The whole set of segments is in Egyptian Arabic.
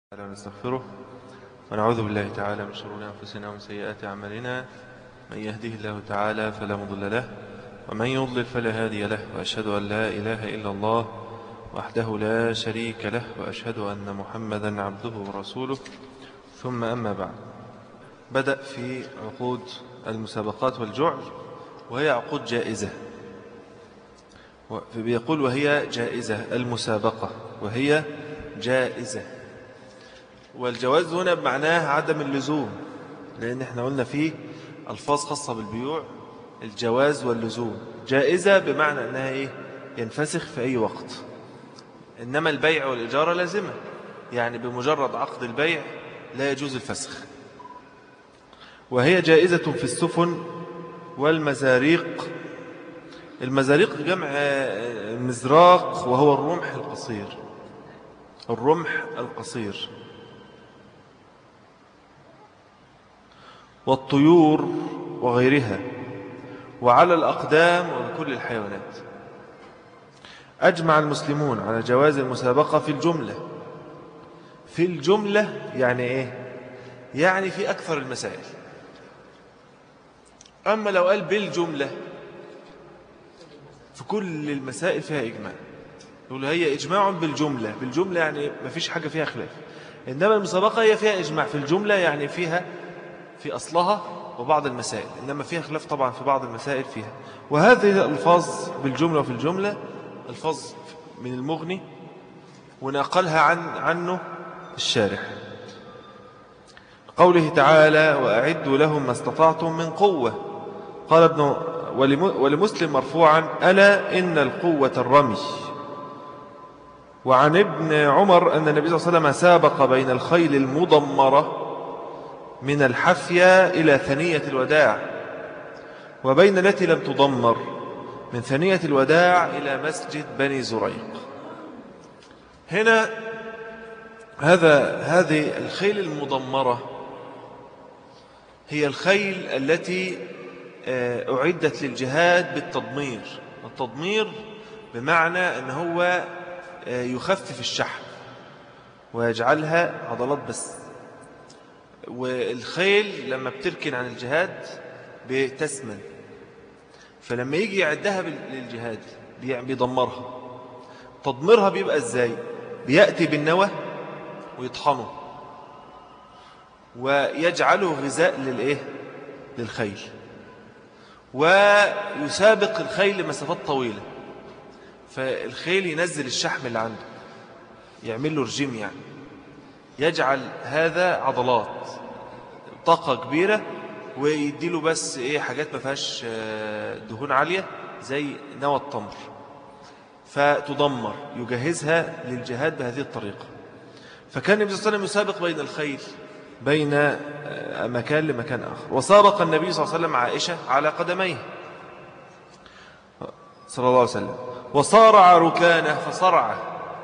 تعالى ونستغفره ونعوذ بالله تعالى من شرور أنفسنا ومن سيئات أعمالنا من يهده الله تعالى فلا مضل له ومن يضلل فلا هادي له وأشهد أن لا إله إلا الله وحده لا شريك له وأشهد أن محمدا عبده ورسوله ثم أما بعد بدأ في عقود المسابقات والجعل وهي عقود جائزة بيقول وهي جائزة المسابقة وهي جائزة والجواز هنا بمعناه عدم اللزوم لأن احنا قلنا فيه ألفاظ خاصة بالبيوع الجواز واللزوم جائزة بمعنى أنها إيه؟ ينفسخ في أي وقت إنما البيع والإجارة لازمة يعني بمجرد عقد البيع لا يجوز الفسخ وهي جائزة في السفن والمزاريق المزاريق جمع مزراق وهو الرمح القصير الرمح القصير والطيور وغيرها وعلى الأقدام وكل الحيوانات أجمع المسلمون على جواز المسابقة في الجملة في الجملة يعني إيه يعني في أكثر المسائل أما لو قال بالجملة في كل المسائل فيها إجماع يقول هي إجماع بالجملة بالجملة يعني ما فيش حاجة فيها خلاف إنما المسابقة هي فيها إجماع في الجملة يعني فيها في أصلها وبعض المسائل إنما فيها خلاف طبعا في بعض المسائل فيها وهذه الألفاظ بالجملة وفي الجملة الفاظ من المغني ونقلها عن عنه الشارح قوله تعالى وأعدوا لهم ما استطعتم من قوة قال ابن ولمسلم مرفوعا ألا إن القوة الرمي وعن ابن عمر أن النبي صلى الله عليه وسلم سابق بين الخيل المضمرة من الحفية إلى ثنية الوداع وبين التي لم تضمر من ثنية الوداع إلى مسجد بني زريق هنا هذا هذه الخيل المضمرة هي الخيل التي أعدت للجهاد بالتضمير التضمير بمعنى أن هو يخفف الشحم ويجعلها عضلات بس والخيل لما بتركن عن الجهاد بتسمن فلما يجي يعدها للجهاد بيدمرها تدميرها بيبقى ازاي بيأتي بالنوى ويطحنه ويجعله غذاء للإيه للخيل ويسابق الخيل لمسافات طويلة فالخيل ينزل الشحم اللي عنده يعمل له رجيم يعني يجعل هذا عضلات طاقة كبيرة ويديله بس ايه حاجات ما فيهاش دهون عالية زي نوى التمر فتدمر يجهزها للجهاد بهذه الطريقة فكان النبي صلى الله عليه وسلم يسابق بين الخيل بين مكان لمكان آخر وسابق النبي صلى الله عليه وسلم عائشة على قدميه صلى الله عليه وسلم وصارع ركانه فصرعه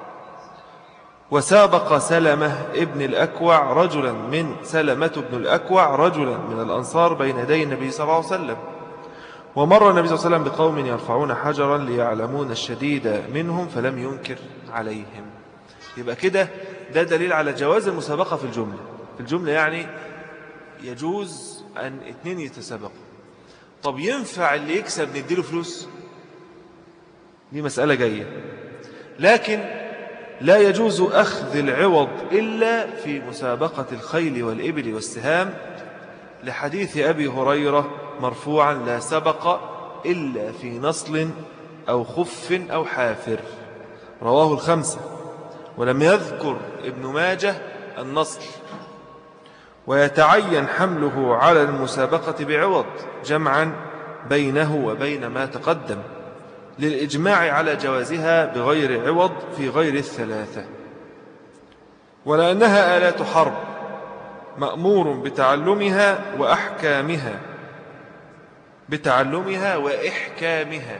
وسابق سلمة ابن الأكوع رجلا من سلمة ابن الأكوع رجلا من الأنصار بين يدي النبي صلى الله عليه وسلم ومر النبي صلى الله عليه وسلم بقوم يرفعون حجرا ليعلمون الشديد منهم فلم ينكر عليهم يبقى كده ده دليل على جواز المسابقة في الجملة في الجملة يعني يجوز أن اثنين يتسابقوا طب ينفع اللي يكسب نديله فلوس دي مسألة جاية لكن لا يجوز أخذ العوض إلا في مسابقة الخيل والإبل والسهام لحديث أبي هريرة مرفوعا لا سبق إلا في نصل أو خف أو حافر رواه الخمسة ولم يذكر ابن ماجه النصل ويتعين حمله على المسابقة بعوض جمعا بينه وبين ما تقدم للإجماع على جوازها بغير عوض في غير الثلاثة ولأنها آلات حرب مأمور بتعلمها وأحكامها بتعلمها وإحكامها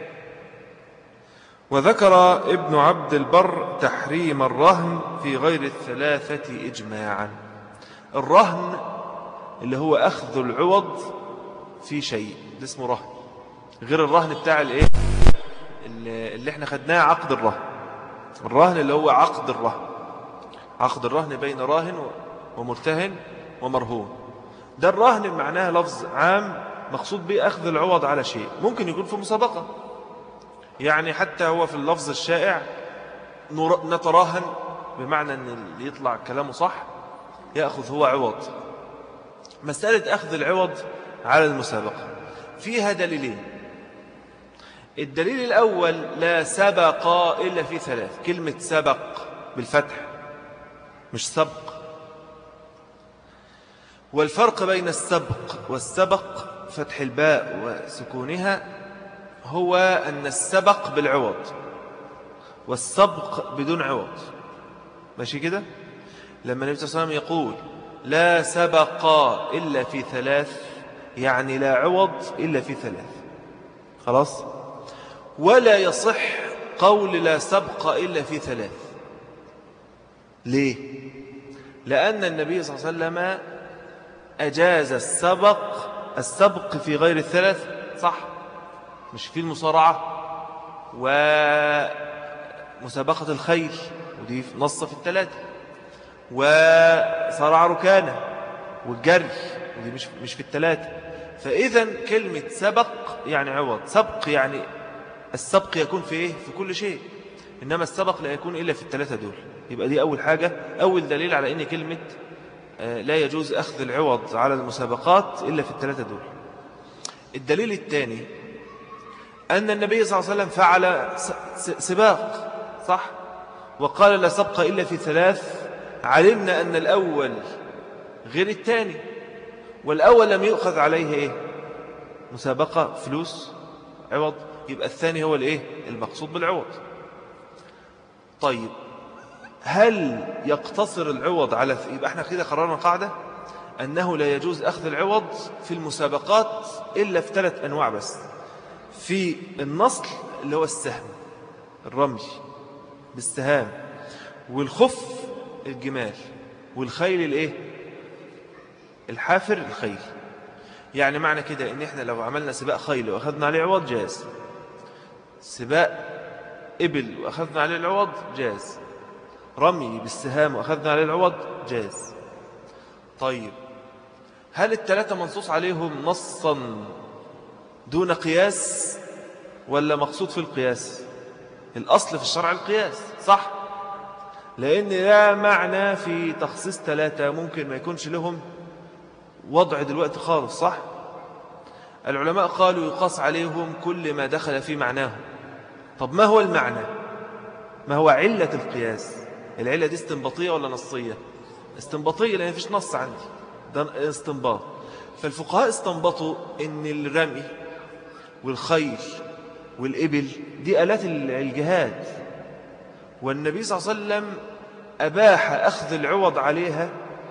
وذكر ابن عبد البر تحريم الرهن في غير الثلاثة إجماعا الرهن اللي هو أخذ العوض في شيء ده اسمه رهن غير الرهن بتاع الايه اللي احنا خدناه عقد الرهن الرهن اللي هو عقد الرهن عقد الرهن بين راهن ومرتهن ومرهون ده الرهن معناها لفظ عام مقصود به أخذ العوض على شيء ممكن يكون في مسابقة يعني حتى هو في اللفظ الشائع نتراهن بمعنى أن اللي يطلع كلامه صح يأخذ هو عوض مسألة أخذ العوض على المسابقة فيها دليلين الدليل الأول لا سبق إلا في ثلاث كلمة سبق بالفتح مش سبق والفرق بين السبق والسبق فتح الباء وسكونها هو أن السبق بالعوض والسبق بدون عوض ماشي كده لما النبي صلى الله عليه وسلم يقول لا سبق إلا في ثلاث يعني لا عوض إلا في ثلاث خلاص ولا يصح قول لا سبق إلا في ثلاث ليه لأن النبي صلى الله عليه وسلم أجاز السبق السبق في غير الثلاث صح مش في المصارعة ومسابقة الخيل ودي نص في الثلاثة وصرع ركانة والجري ودي مش, مش في الثلاثة فإذا كلمة سبق يعني عوض سبق يعني السبق يكون في إيه؟ في كل شيء إنما السبق لا يكون إلا في الثلاثة دول يبقى دي أول حاجة أول دليل على أن كلمة آه، لا يجوز أخذ العوض على المسابقات إلا في الثلاثة دول الدليل الثاني أن النبي صلى الله عليه وسلم فعل سباق صح وقال لا سبق إلا في ثلاث علمنا أن الأول غير الثاني والأول لم يؤخذ عليه إيه؟ مسابقة فلوس عوض يبقى الثاني هو الإيه؟ المقصود بالعوض طيب هل يقتصر العوض على يبقى احنا كده قررنا قاعدة أنه لا يجوز أخذ العوض في المسابقات إلا في ثلاث أنواع بس في النصل اللي هو السهم الرمي بالسهام والخف الجمال والخيل الايه الحافر الخيل يعني معنى كده ان احنا لو عملنا سباق خيل واخذنا عليه عوض جاز سباق إبل وأخذنا عليه العوض جاز رمي بالسهام وأخذنا عليه العوض جاز طيب هل الثلاثة منصوص عليهم نصا دون قياس ولا مقصود في القياس الأصل في الشرع القياس صح لأن لا معنى في تخصيص ثلاثة ممكن ما يكونش لهم وضع دلوقتي خالص صح العلماء قالوا يقاس عليهم كل ما دخل في معناه طب ما هو المعنى ما هو علة القياس العلة دي استنباطية ولا نصية استنباطية لأن فيش نص عندي ده استنباط فالفقهاء استنبطوا ان الرمي والخيل والإبل دي آلات الجهاد والنبي صلى الله عليه وسلم أباح أخذ العوض عليها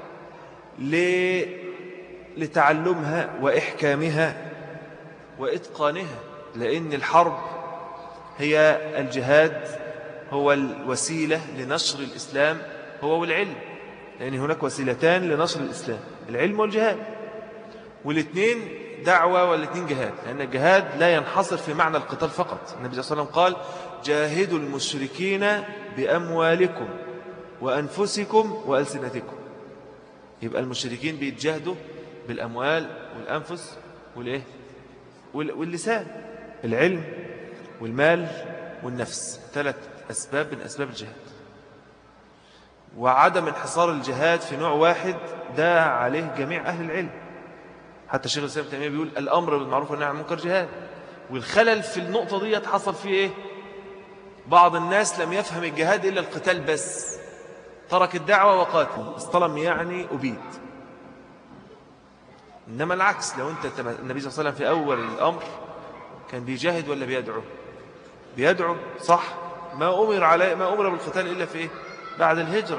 لتعلمها وإحكامها وإتقانها لأن الحرب هي الجهاد هو الوسيلة لنشر الإسلام هو والعلم لأن هناك وسيلتان لنشر الإسلام العلم والجهاد والاثنين دعوة والاثنين جهاد لأن الجهاد لا ينحصر في معنى القتال فقط النبي صلى الله عليه وسلم قال جاهدوا المشركين بأموالكم وأنفسكم وألسنتكم يبقى المشركين بيتجاهدوا بالأموال والأنفس والإيه واللسان العلم والمال والنفس ثلاث أسباب من أسباب الجهاد وعدم انحصار الجهاد في نوع واحد ده عليه جميع أهل العلم حتى الشيخ الإسلام تيمية بيقول الأمر بالمعروف والنهي عن المنكر جهاد والخلل في النقطة دي حصل فيه إيه بعض الناس لم يفهم الجهاد إلا القتال بس ترك الدعوة وقاتل اصطلم يعني أبيد إنما العكس لو أنت النبي صلى الله عليه وسلم في أول الأمر كان بيجاهد ولا بيدعو بيدعو صح ما أمر عليه ما أمر بالقتال إلا في إيه بعد الهجرة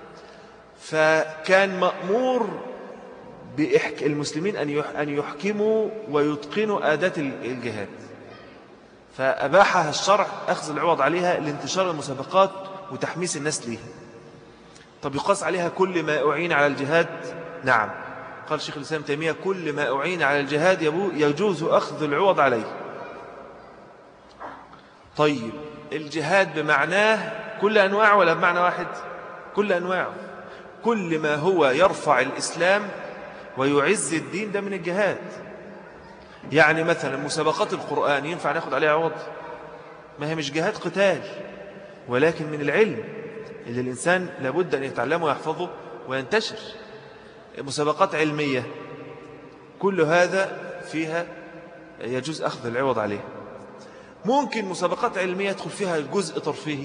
فكان مأمور بإحك المسلمين أن يحكموا ويتقنوا آدات الجهاد فأباحها الشرع أخذ العوض عليها لانتشار المسابقات وتحميس الناس ليها طب يقاس عليها كل ما أعين على الجهاد نعم قال شيخ الإسلام تيمية كل ما أعين على الجهاد يجوز أخذ العوض عليه طيب الجهاد بمعناه كل أنواع ولا بمعنى واحد كل أنواعه كل ما هو يرفع الإسلام ويعز الدين ده من الجهاد يعني مثلا مسابقات القرآن ينفع ناخد عليها عوض ما هي مش جهاد قتال ولكن من العلم اللي الإنسان لابد أن يتعلمه ويحفظه وينتشر مسابقات علمية كل هذا فيها يجوز أخذ العوض عليه ممكن مسابقات علمية يدخل فيها جزء ترفيهي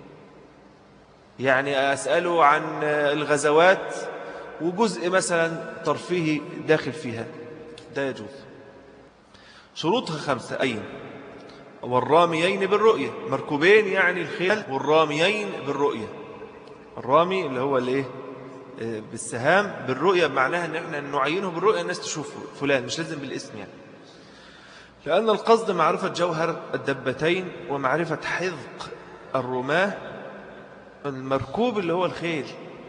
يعني أسأله عن الغزوات وجزء مثلا ترفيهي داخل فيها ده يجوز شروطها خمسة أين والراميين بالرؤية مركوبين يعني الخيل والراميين بالرؤية الرامي اللي هو الايه آه، بالسهام بالرؤية بمعناها ان احنا نعينه بالرؤية الناس تشوف فلان مش لازم بالاسم يعني لأن القصد معرفة جوهر الدبتين ومعرفة حذق الرماه المركوب اللي هو الخيل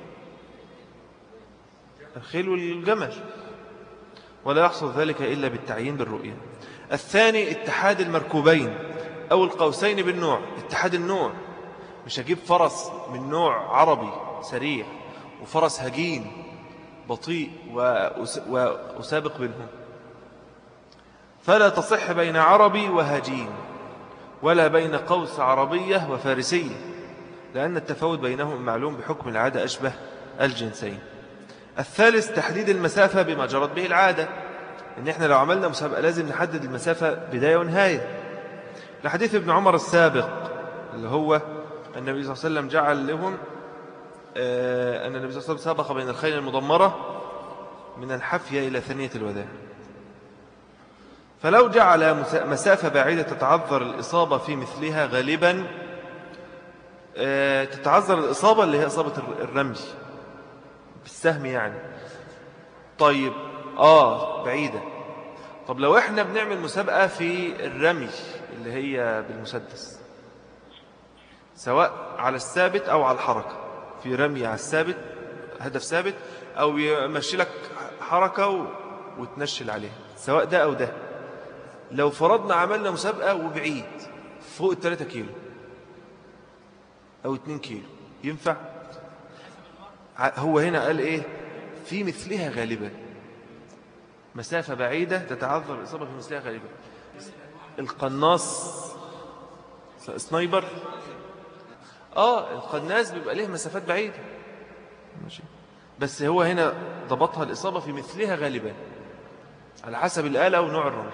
الخيل والجمل ولا يحصل ذلك إلا بالتعيين بالرؤية الثاني اتحاد المركوبين أو القوسين بالنوع اتحاد النوع مش هجيب فرس من نوع عربي سريع وفرس هجين بطيء وأسابق بينهم فلا تصح بين عربي وهجين ولا بين قوس عربية وفارسية لأن التفاوت بينهم معلوم بحكم العادة أشبه الجنسين الثالث تحديد المسافة بما جرت به العادة إن إحنا لو عملنا مسابقة لازم نحدد المسافة بداية ونهاية لحديث ابن عمر السابق اللي هو النبي صلى الله عليه وسلم جعل لهم آه، أن النبي صلى الله عليه وسلم سابق بين الخيل المضمرة من الحفية إلى ثانية الوداع فلو جعل مسافة بعيدة تتعذر الإصابة في مثلها غالبا آه، تتعذر الإصابة اللي هي إصابة الرمي بالسهم يعني طيب آه بعيدة طب لو احنا بنعمل مسابقة في الرمي اللي هي بالمسدس سواء على الثابت أو على الحركة في رمي على الثابت هدف ثابت أو يمشي لك حركة وتنشل عليها سواء ده أو ده لو فرضنا عملنا مسابقة وبعيد فوق الثلاثة كيلو أو 2 كيلو ينفع هو هنا قال إيه في مثلها غالبا مسافة بعيدة تتعذر الإصابة في مثلها غالبا القناص سنايبر آه القناص بيبقى له مسافات بعيدة ماشي بس هو هنا ضبطها الإصابة في مثلها غالبا على حسب الآلة ونوع الرمز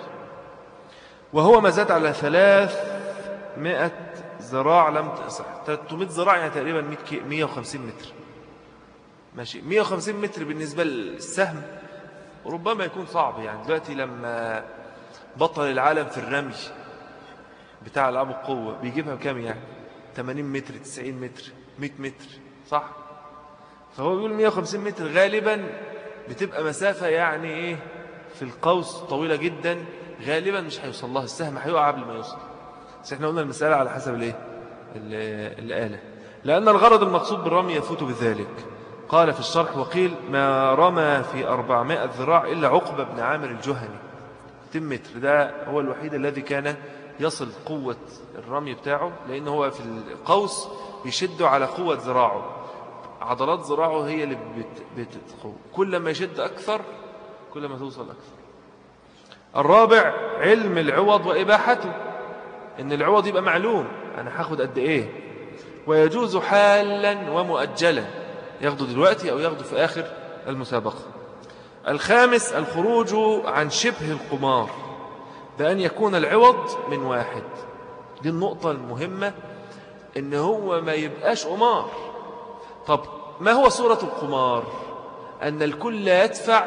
وهو ما زاد على ثلاثمائة ذراع لم تصح 300 ذراع يعني تقريبا 150 متر ماشي 150 متر بالنسبة للسهم ربما يكون صعب يعني دلوقتي لما بطل العالم في الرمي بتاع ألعاب القوة بيجيبها بكام يعني 80 متر 90 متر 100 متر صح فهو بيقول 150 متر غالبا بتبقى مسافة يعني ايه في القوس طويلة جدا غالبا مش هيوصل لها السهم هيقع قبل ما يوصل بس احنا قلنا المسألة على حسب الايه الآلة لأن الغرض المقصود بالرمي يفوت بذلك قال في الشرح وقيل ما رمى في أربعمائة ذراع إلا عقبة بن عامر الجهني متر ده هو الوحيد الذي كان يصل قوة الرمي بتاعه لأنه هو في القوس بيشده على قوة ذراعه عضلات ذراعه هي اللي بتتقوى كل ما يشد أكثر كل ما توصل أكثر الرابع علم العوض وإباحته إن العوض يبقى معلوم أنا هاخد قد إيه ويجوز حالا ومؤجلا ياخده دلوقتي أو ياخده في آخر المسابقة الخامس الخروج عن شبه القمار بأن يكون العوض من واحد دي النقطة المهمة إن هو ما يبقاش قمار طب ما هو صورة القمار أن الكل يدفع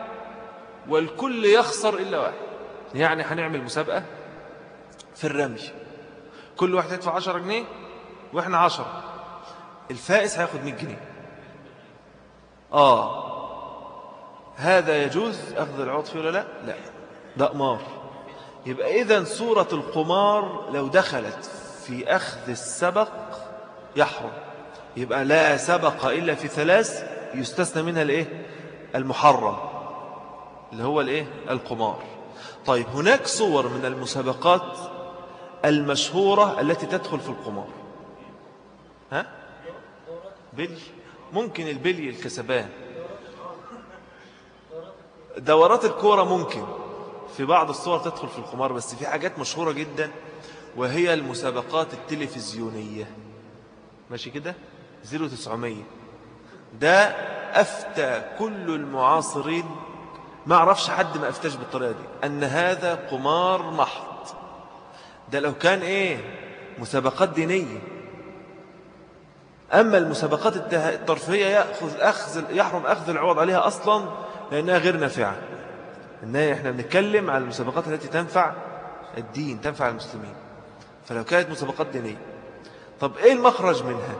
والكل يخسر إلا واحد يعني هنعمل مسابقة في الرمي كل واحد يدفع 10 جنيه واحنا 10 الفائز هياخد 100 جنيه آه هذا يجوز أخذ العوض فيه ولا لا لا ده قمار يبقى إذا صورة القمار لو دخلت في أخذ السبق يحرم يبقى لا سبق إلا في ثلاث يستثنى منها الإيه المحرم اللي هو الإيه القمار طيب هناك صور من المسابقات المشهورة التي تدخل في القمار ها بل ممكن البلي الكسبان دورات الكورة ممكن في بعض الصور تدخل في القمار بس في حاجات مشهورة جدا وهي المسابقات التلفزيونية ماشي كده 0900 ده أفتى كل المعاصرين ما أعرفش حد ما أفتاش بالطريقة دي أن هذا قمار محض ده لو كان إيه مسابقات دينية أما المسابقات الترفيهية يأخذ أخذ يحرم أخذ العوض عليها أصلا لأنها غير نافعة إنها إحنا بنتكلم على المسابقات التي تنفع الدين تنفع المسلمين فلو كانت مسابقات دينية طب إيه المخرج منها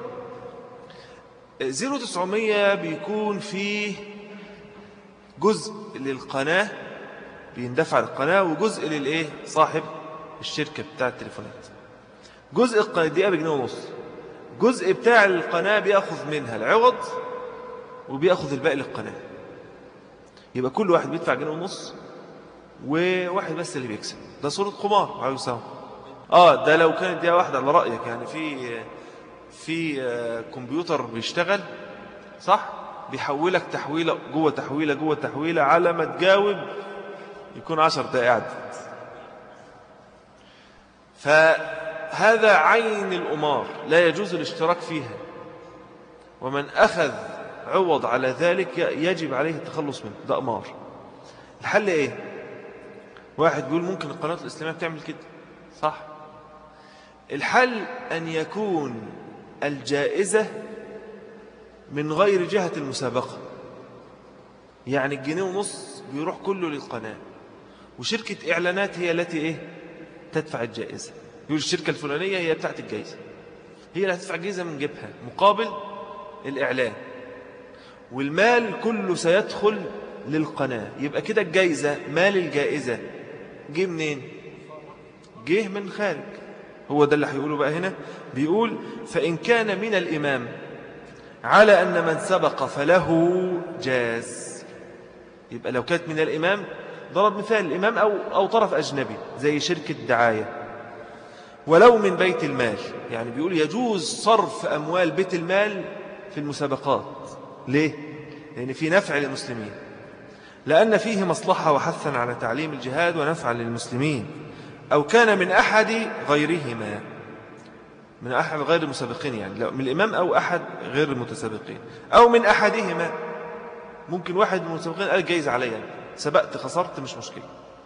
0900 بيكون فيه جزء للقناة بيندفع للقناة وجزء للإيه صاحب الشركة بتاع التليفونات جزء الدقيقة بجنيه ونص جزء بتاع القناة بيأخذ منها العوض وبيأخذ الباقي للقناة يبقى كل واحد بيدفع جنيه ونص وواحد بس اللي بيكسب ده صورة قمار عليه السلام اه ده لو كانت دقيقة واحدة على رأيك يعني في في آه، كمبيوتر بيشتغل صح بيحولك تحويلة جوه تحويلة جوه تحويلة على ما تجاوب يكون عشر دقائق عدت فهذا عين الأمار لا يجوز الاشتراك فيها ومن أخذ عوض على ذلك يجب عليه التخلص منه ده أمار الحل إيه واحد بيقول ممكن القناة الإسلامية بتعمل كده صح الحل أن يكون الجائزة من غير جهة المسابقة يعني الجنيه ونص بيروح كله للقناة وشركة إعلانات هي التي إيه تدفع الجائزة يقول الشركة الفلانية هي بتاعت الجائزة هي اللي هتدفع الجائزة من جيبها مقابل الإعلان والمال كله سيدخل للقناة يبقى كده الجائزة مال الجائزة جه منين جه من خارج هو ده اللي هيقوله بقى هنا بيقول فإن كان من الإمام على أن من سبق فله جاز يبقى لو كانت من الإمام ضرب مثال الإمام أو, أو طرف أجنبي زي شركة دعاية ولو من بيت المال يعني بيقول يجوز صرف أموال بيت المال في المسابقات ليه؟ لأن في نفع للمسلمين لأن فيه مصلحة وحثا على تعليم الجهاد ونفعا للمسلمين أو كان من أحد غيرهما من أحد غير المسابقين يعني من الإمام أو أحد غير المتسابقين أو من أحدهما ممكن واحد من المتسابقين قال جايز عليا يعني سبقت خسرت مش مشكلة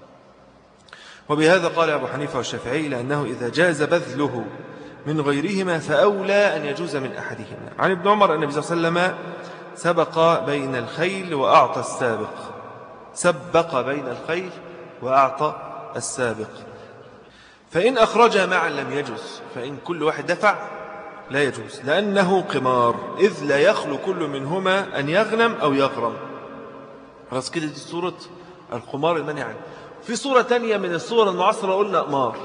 وبهذا قال أبو حنيفة والشافعي لأنه إذا جاز بذله من غيرهما فأولى أن يجوز من أحدهما عن ابن عمر أن النبي صلى الله عليه وسلم سبق بين الخيل وأعطى السابق سبق بين الخيل وأعطى السابق فإن أخرج معا لم يجوز فإن كل واحد دفع لا يجوز لأنه قمار إذ لا يخلو كل منهما أن يغنم أو يغرم خلاص كده دي صورة القمار المنهي عنه في صورة تانية من الصور المعاصرة قلنا قمار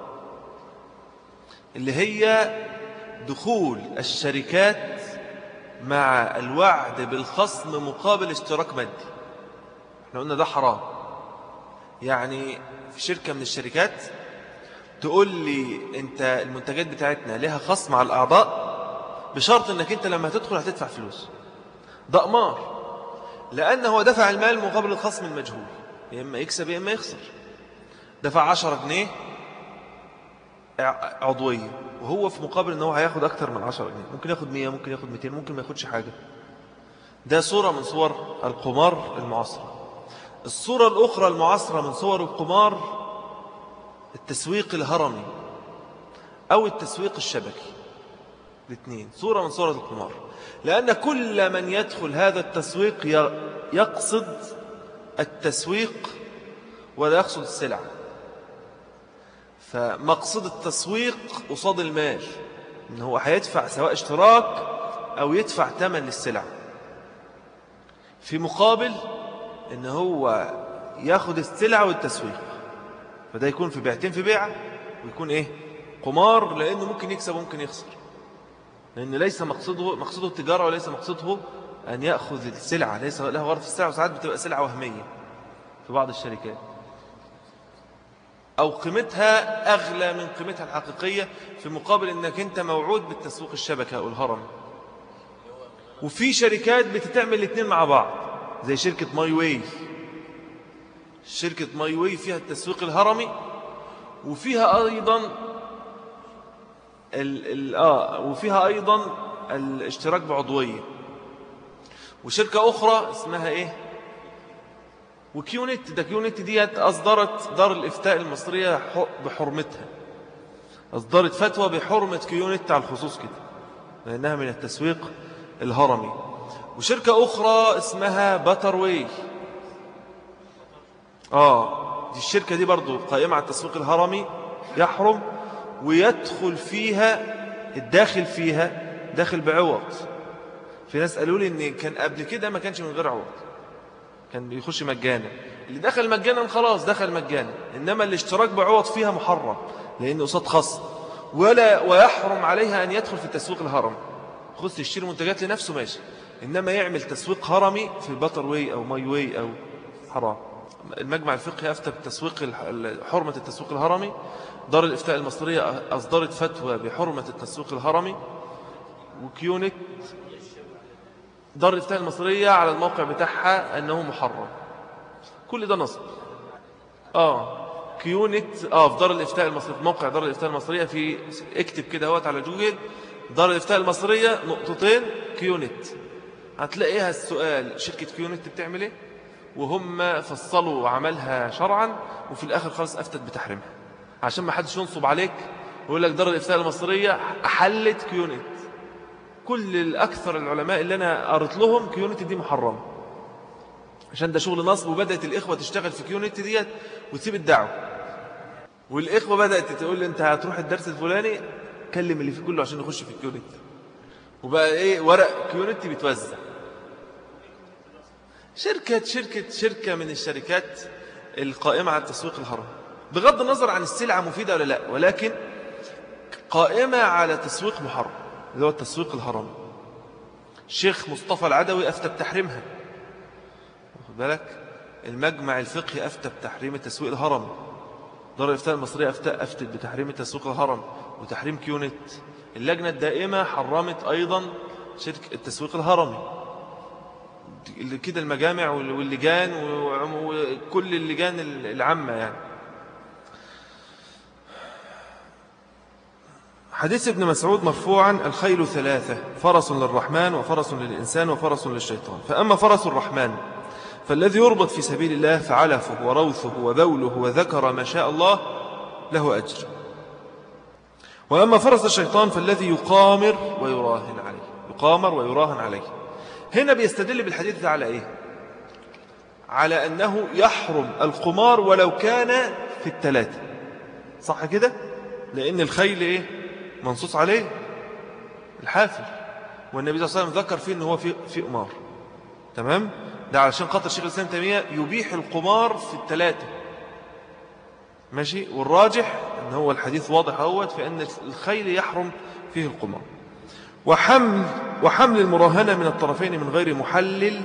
اللي هي دخول الشركات مع الوعد بالخصم مقابل اشتراك مادي احنا قلنا ده حرام يعني في شركة من الشركات تقول لي انت المنتجات بتاعتنا لها خصم على الأعضاء بشرط انك انت لما تدخل هتدفع فلوس ده قمار لأنه هو دفع المال مقابل الخصم المجهول يا إما يكسب يا إما يخسر دفع 10 جنيه عضوية وهو في مقابل أنه هياخد أكتر من 10 جنيه ممكن ياخد 100 ممكن ياخد 200 ممكن ما ياخدش حاجة ده صورة من صور القمار المعاصرة الصورة الأخرى المعاصرة من صور القمار التسويق الهرمي أو التسويق الشبكي الاثنين صورة من صورة القمار لأن كل من يدخل هذا التسويق يقصد التسويق ولا يقصد السلع فمقصد التسويق قصاد المال إن هو هيدفع سواء اشتراك أو يدفع ثمن للسلع في مقابل إن هو ياخد السلع والتسويق فده يكون في بيعتين في بيعة ويكون إيه قمار لأنه ممكن يكسب وممكن يخسر لأن ليس مقصده مقصده التجارة وليس مقصده أن يأخذ السلعة ليس له غرض في السلعة وساعات بتبقى سلعة وهمية في بعض الشركات أو قيمتها أغلى من قيمتها الحقيقية في مقابل أنك أنت موعود بالتسويق الشبكة أو الهرم وفي شركات بتتعمل الاثنين مع بعض زي شركة ماي واي شركة ماي واي فيها التسويق الهرمي وفيها أيضا ال ال آه وفيها أيضا الاشتراك بعضوية وشركة أخرى اسمها إيه وكيونت ده كيونت ديت أصدرت دار الإفتاء المصرية بحرمتها أصدرت فتوى بحرمة كيونت على الخصوص كده لأنها من التسويق الهرمي وشركة أخرى اسمها باتروي آه دي الشركة دي برضو قائمة على التسويق الهرمي يحرم ويدخل فيها الداخل فيها داخل بعوض في ناس قالوا لي ان كان قبل كده ما كانش من غير عوض كان بيخش مجانا اللي دخل مجانا خلاص دخل مجانا انما الاشتراك بعوض فيها محرم لان قصاد خاص ولا ويحرم عليها ان يدخل في التسويق الهرمي خذ تشتري منتجات لنفسه ماشي إنما يعمل تسويق هرمي في البتر واي أو ماي واي أو حرام المجمع الفقهي أفتى بتسويق حرمة التسويق الهرمي دار الإفتاء المصرية أصدرت فتوى بحرمة التسويق الهرمي وكيونت دار الإفتاء المصرية على الموقع بتاعها أنه محرم كل ده نصب آه كيونت آه في دار الإفتاء المصرية في موقع دار الإفتاء المصرية في اكتب كده هوت على جوجل دار الإفتاء المصرية نقطتين كيونت هتلاقيها السؤال شركة كيونت بتعمل ايه وهم فصلوا عملها شرعا وفي الآخر خلاص أفتت بتحريمها عشان ما حدش ينصب عليك ويقول لك دار الإفتاء المصرية أحلت كيونت كل الأكثر العلماء اللي أنا قريت لهم كيونت دي محرمة عشان ده شغل نصب وبدأت الإخوة تشتغل في كيونت ديت وتسيب الدعوة والإخوة بدأت تقول لي أنت هتروح الدرس الفلاني كلم اللي فيه كله عشان يخش في الكيونت وبقى ايه ورق كيونت بيتوزع شركة شركة شركة من الشركات القائمة على التسويق الهرم بغض النظر عن السلعة مفيدة ولا لا ولكن قائمة على تسويق محرم اللي هو التسويق الهرم الشيخ مصطفى العدوي أفتى بتحريمها واخد بالك المجمع الفقهي أفتى بتحريم التسويق الهرم دار الإفتاء المصرية أفتت بتحريم التسويق الهرم وتحريم كيونت اللجنة الدائمة حرمت أيضا شركة التسويق الهرمي كده المجامع واللجان وكل اللجان العامة يعني حديث ابن مسعود مرفوعا الخيل ثلاثة فرس للرحمن وفرس للإنسان وفرس للشيطان فأما فرس الرحمن فالذي يربط في سبيل الله فعلفه وروثه وبوله وذكر ما شاء الله له أجر وأما فرس الشيطان فالذي يقامر ويراهن عليه يقامر ويراهن عليه هنا بيستدل بالحديث ده على إيه على أنه يحرم القمار ولو كان في الثلاثة صح كده لأن الخيل إيه منصوص عليه الحافل والنبي صلى الله عليه وسلم ذكر فيه أنه هو في, في قمار تمام ده علشان خاطر الشيخ الإسلام تيمية يبيح القمار في الثلاثة ماشي والراجح أن هو الحديث واضح أهوت في أن الخيل يحرم فيه القمار وحمل, وحمل المراهنة من الطرفين من غير محلل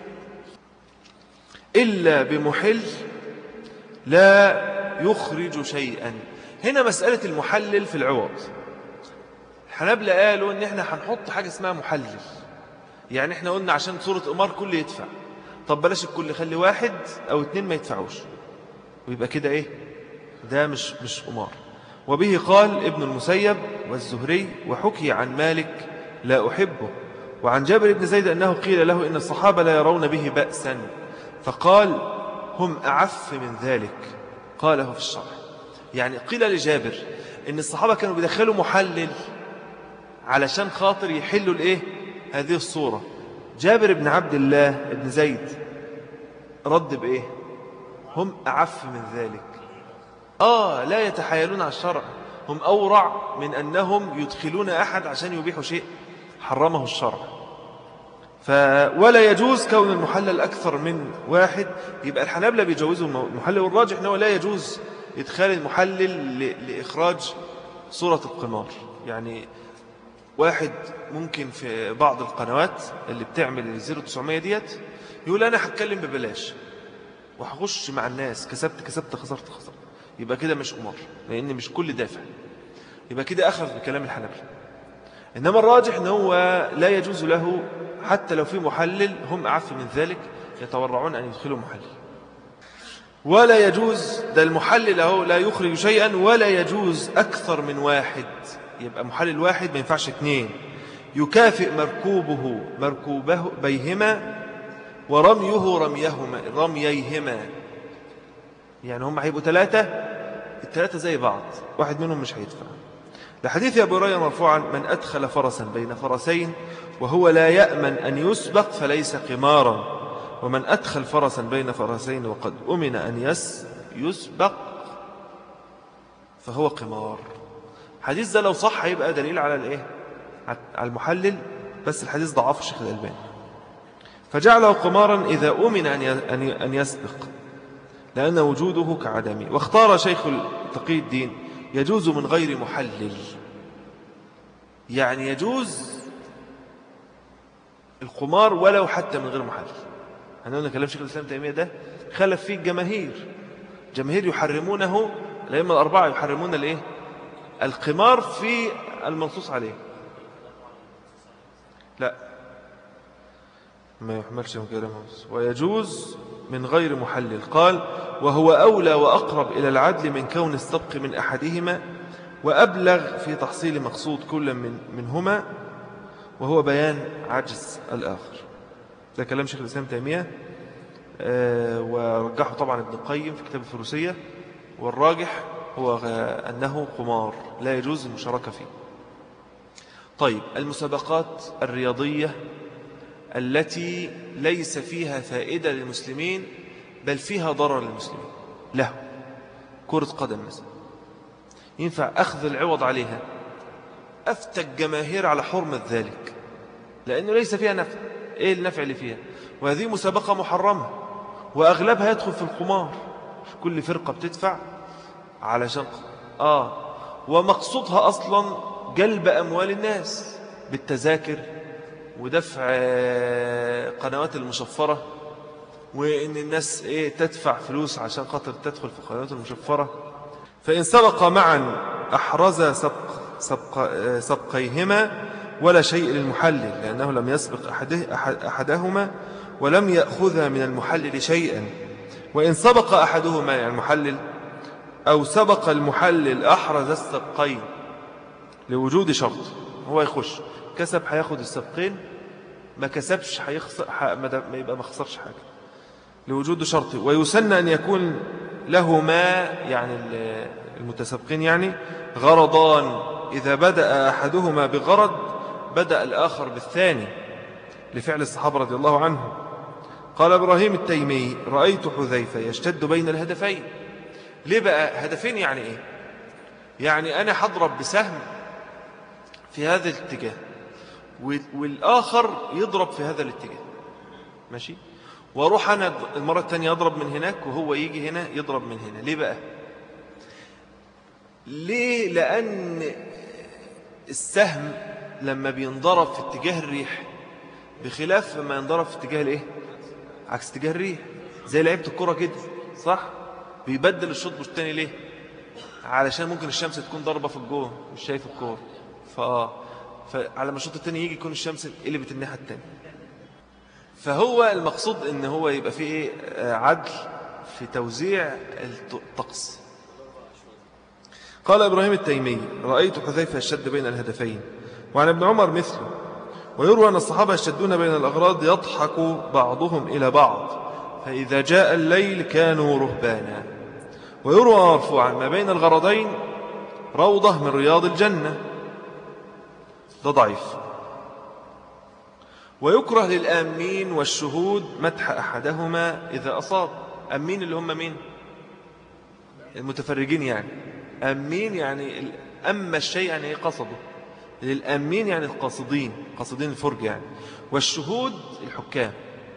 إلا بمحل لا يخرج شيئا هنا مسألة المحلل في العوض الحنابلة قالوا ان احنا هنحط حاجة اسمها محلل يعني احنا قلنا عشان صورة قمار كل يدفع طب بلاش الكل خلي واحد او اتنين ما يدفعوش ويبقى كده ايه ده مش مش قمار وبه قال ابن المسيب والزهري وحكي عن مالك لا أحبه وعن جابر بن زيد أنه قيل له إن الصحابة لا يرون به بأسا فقال هم أعف من ذلك قاله في الشرح يعني قيل لجابر إن الصحابة كانوا بيدخلوا محلل علشان خاطر يحلوا الإيه هذه الصورة جابر بن عبد الله بن زيد رد بإيه هم أعف من ذلك آه لا يتحايلون على الشرع هم أورع من أنهم يدخلون أحد عشان يبيحوا شيء حرمه الشرع ف ولا يجوز كون المحلل أكثر من واحد يبقى الحنابلة بيجوزوا المحلل والراجح أنه لا يجوز إدخال المحلل لإخراج صورة القمار يعني واحد ممكن في بعض القنوات اللي بتعمل 0900 ديت يقول أنا هتكلم ببلاش وهخش مع الناس كسبت كسبت خسرت خسرت يبقى كده مش قمار لأن مش كل دافع يبقى كده أخذ بكلام الحنبل إنما الراجح أنه هو لا يجوز له حتى لو في محلل هم أعف من ذلك يتورعون أن يدخلوا محلل ولا يجوز ده المحلل أهو لا يخرج شيئا ولا يجوز أكثر من واحد يبقى محلل واحد ما ينفعش اثنين يكافئ مركوبه مركوبه بيهما ورميه رميهما رمييهما يعني هم هيبقوا ثلاثة الثلاثة زي بعض واحد منهم مش هيدفع لحديث أبو هريرة مرفوعا من أدخل فرسا بين فرسين وهو لا يأمن أن يسبق فليس قمارا ومن أدخل فرسا بين فرسين وقد أمن أن يس يسبق فهو قمار حديث ده لو صح يبقى دليل على الايه على المحلل بس الحديث ضعف الشيخ الألباني فجعله قمارا إذا أمن أن يسبق لأن وجوده كعدمه واختار شيخ تقي الدين يجوز من غير محلل يعني يجوز القمار ولو حتى من غير محلل احنا قلنا كلام شيخ الإسلام تيمية ده خلف فيه الجماهير جماهير يحرمونه الأئمة الأربعة يحرمون الايه القمار في المنصوص عليه لا ما يحملش من كلام ويجوز من غير محلل قال وهو أولى وأقرب إلى العدل من كون السبق من أحدهما وأبلغ في تحصيل مقصود كل من منهما وهو بيان عجز الآخر ده كلام شيخ الإسلام تيمية آه، ورجحه طبعا ابن القيم في كتاب الفروسية والراجح هو أنه قمار لا يجوز المشاركة فيه طيب المسابقات الرياضية التي ليس فيها فائدة للمسلمين بل فيها ضرر للمسلمين له كرة قدم مثلا ينفع أخذ العوض عليها أفتى الجماهير على حرمة ذلك لأنه ليس فيها نفع إيه النفع اللي فيها وهذه مسابقة محرمة وأغلبها يدخل في القمار كل فرقة بتدفع علشان آه ومقصودها أصلا جلب أموال الناس بالتذاكر ودفع قنوات المشفرة وإن الناس إيه تدفع فلوس عشان خاطر تدخل في القنوات المشفرة فإن سبق معا أحرز سبق سبق سبقيهما ولا شيء للمحلل لأنه لم يسبق أحده أحدهما ولم يأخذ من المحلل شيئا وإن سبق أحدهما يعني المحلل أو سبق المحلل أحرز السبقين لوجود شرط هو يخش كسب هياخد السبقين ما كسبش هيخسر ما يبقى ما خسرش حاجة لوجود شرط ويسن أن يكون له ما يعني المتسابقين يعني غرضان إذا بدأ أحدهما بغرض بدأ الآخر بالثاني لفعل الصحابة رضي الله عنهم قال إبراهيم التيمي رأيت حذيفة يشتد بين الهدفين ليه بقى هدفين يعني إيه يعني أنا حضرب بسهم في هذا الاتجاه والآخر يضرب في هذا الاتجاه ماشي واروح أنا المرة الثانية أضرب من هناك وهو يجي هنا يضرب من هنا ليه بقى ليه لأن السهم لما بينضرب في اتجاه الريح بخلاف ما ينضرب في اتجاه الايه عكس اتجاه الريح زي لعيبه الكرة كده صح بيبدل الشوط بالتاني ليه علشان ممكن الشمس تكون ضربة في الجو مش شايف الكورة فاه فعلى ما الشوط التاني يجي يكون الشمس قلبت الناحية التانية فهو المقصود ان هو يبقى فيه ايه آه، عدل في توزيع الطقس قال إبراهيم التيمي رأيت حذيفة الشد بين الهدفين وعن ابن عمر مثله ويروى أن الصحابة يشدون بين الأغراض يضحك بعضهم إلى بعض فإذا جاء الليل كانوا رهبانا ويروى مرفوعا ما بين الغرضين روضة من رياض الجنة ده ضعيف ويكره للآمين والشهود مدح أحدهما إذا أصاب أمين اللي هم مين المتفرجين يعني أمين يعني أما الشيء يعني إيه قصده للأمين يعني القاصدين قاصدين الفرج يعني والشهود الحكام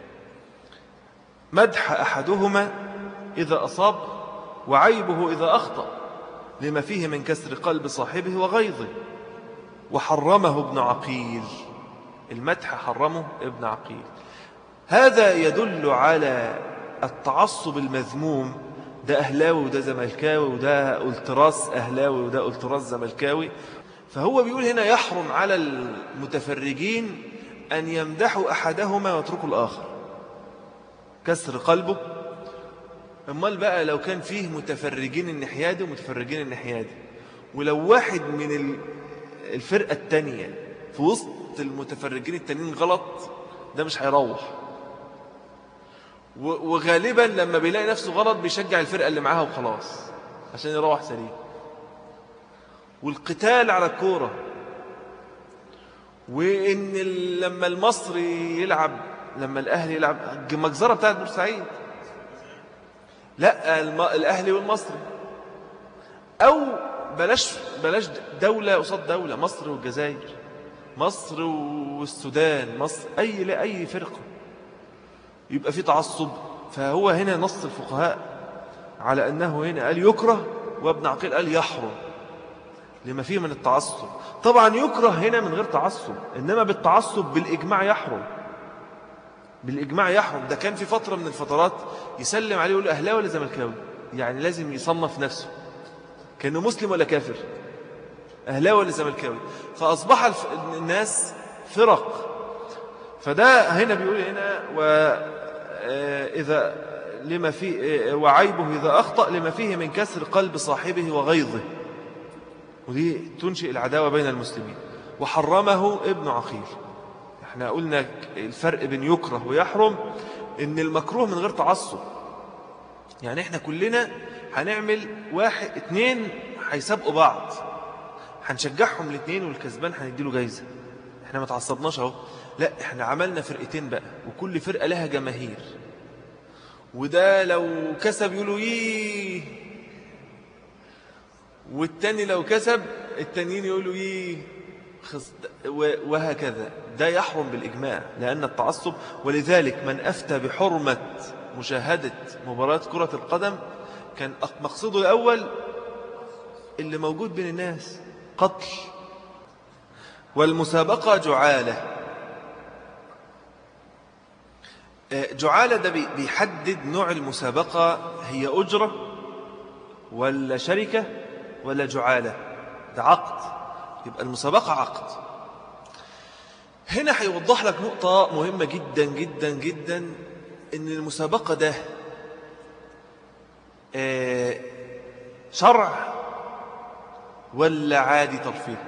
مدح أحدهما إذا أصاب وعيبه إذا أخطأ لما فيه من كسر قلب صاحبه وغيظه وحرمه ابن عقيل المدح حرمه ابن عقيل هذا يدل على التعصب المذموم ده أهلاوي وده زملكاوي وده ألتراس أهلاوي وده ألتراس زملكاوي فهو بيقول هنا يحرم على المتفرجين أن يمدحوا أحدهما ويتركوا الآخر كسر قلبه امال بقى لو كان فيه متفرجين النحيادي ومتفرجين النحيادي ولو واحد من الفرقة التانية في وسط المتفرجين التانيين غلط ده مش هيروح وغالبا لما بيلاقي نفسه غلط بيشجع الفرقة اللي معاها وخلاص عشان يروح سليم والقتال على الكورة وإن لما المصري يلعب لما الأهلي يلعب المجزرة بتاعت بورسعيد لا الأهلي والمصري أو بلاش بلاش دولة قصاد دولة مصر والجزائر مصر والسودان مصر أي لا أي فرقة يبقى في تعصب فهو هنا نص الفقهاء على أنه هنا قال يكره وابن عقيل قال يحرم لما فيه من التعصب طبعا يكره هنا من غير تعصب إنما بالتعصب بالإجماع يحرم بالإجماع يحرم ده كان في فترة من الفترات يسلم عليه يقول أهلاوي ولا زملكاوي يعني لازم يصنف نفسه كأنه مسلم ولا كافر أهلاوي ولا زملكاوي فأصبح الناس فرق فده هنا بيقول هنا وإذا آه، لما فيه آه، وعيبه إذا أخطأ لما فيه من كسر قلب صاحبه وغيظه ودي تنشئ العداوة بين المسلمين وحرمه ابن عقيل احنا قلنا الفرق بين يكره ويحرم ان المكروه من غير تعصب يعني احنا كلنا هنعمل واحد اتنين هيسابقوا بعض هنشجعهم الاثنين والكسبان هنديله جايزة احنا ما تعصبناش اهو لا احنا عملنا فرقتين بقى وكل فرقة لها جماهير وده لو كسب يقولوا ييه والتاني لو كسب التانيين يقولوا ييه وهكذا ده يحرم بالإجماع لأن التعصب ولذلك من أفتى بحرمة مشاهدة مباراة كرة القدم كان مقصوده الأول اللي موجود بين الناس قتل والمسابقة جعالة آه، جعالة ده بيحدد نوع المسابقة هي أجرة ولا شركة ولا جعالة ده عقد يبقى المسابقة عقد هنا هيوضح لك نقطة مهمة جدا جدا جدا ان المسابقة ده آه، شرع ولا عادي ترفيه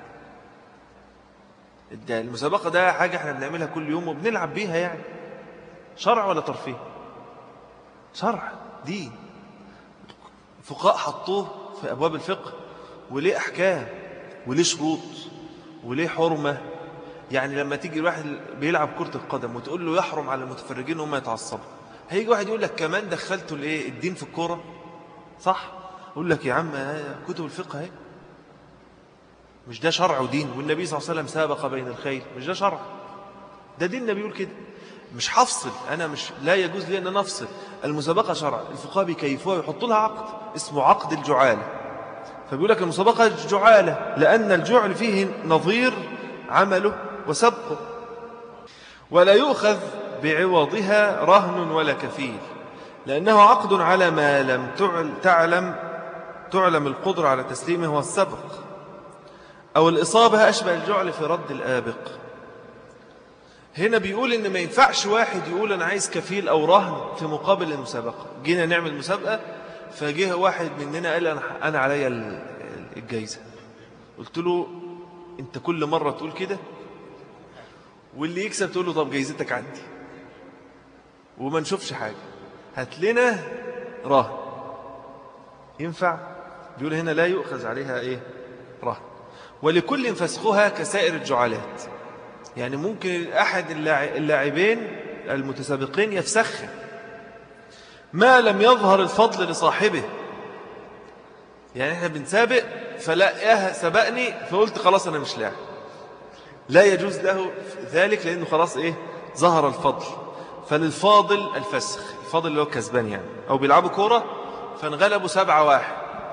المسابقة ده حاجة احنا بنعملها كل يوم وبنلعب بيها يعني شرع ولا ترفيه شرع دين فقاء حطوه في أبواب الفقه وليه أحكام وليه شروط وليه حرمة يعني لما تيجي الواحد بيلعب كرة القدم وتقول له يحرم على المتفرجين هم يتعصبوا هيجي واحد يقول لك كمان دخلتوا الايه الدين في الكورة صح يقول لك يا عم كتب الفقه اهي مش ده شرع ودين والنبي صلى الله عليه وسلم سابق بين الخيل مش ده شرع ده دين النبي يقول كده مش هفصل انا مش لا يجوز لي ان انا افصل المسابقه شرع الفقهاء بيكيفوها ويحطوا لها عقد اسمه عقد الجعاله فبيقول لك المسابقة جعالة لأن الجعل فيه نظير عمله وسبقه ولا يؤخذ بعوضها رهن ولا كفيل لأنه عقد على ما لم تعلم تعلم القدرة على تسليمه والسبق أو الإصابة أشبه الجعل في رد الآبق هنا بيقول إن ما ينفعش واحد يقول أنا عايز كفيل أو رهن في مقابل المسابقة جينا نعمل مسابقة فجه واحد مننا قال أنا, أنا عليا الجايزة قلت له أنت كل مرة تقول كده واللي يكسب تقول له طب جايزتك عندي وما نشوفش حاجة هات لنا رهن ينفع بيقول هنا لا يؤخذ عليها إيه رهن ولكل فسخها كسائر الجعالات يعني ممكن أحد اللاعبين المتسابقين يفسخها ما لم يظهر الفضل لصاحبه يعني احنا بنسابق فلاقيها سبقني فقلت خلاص أنا مش لاعب لا يجوز له ذلك لأنه خلاص إيه ظهر الفضل فللفاضل الفسخ الفاضل اللي هو كسبان يعني أو بيلعبوا كورة فانغلبوا سبعة واحد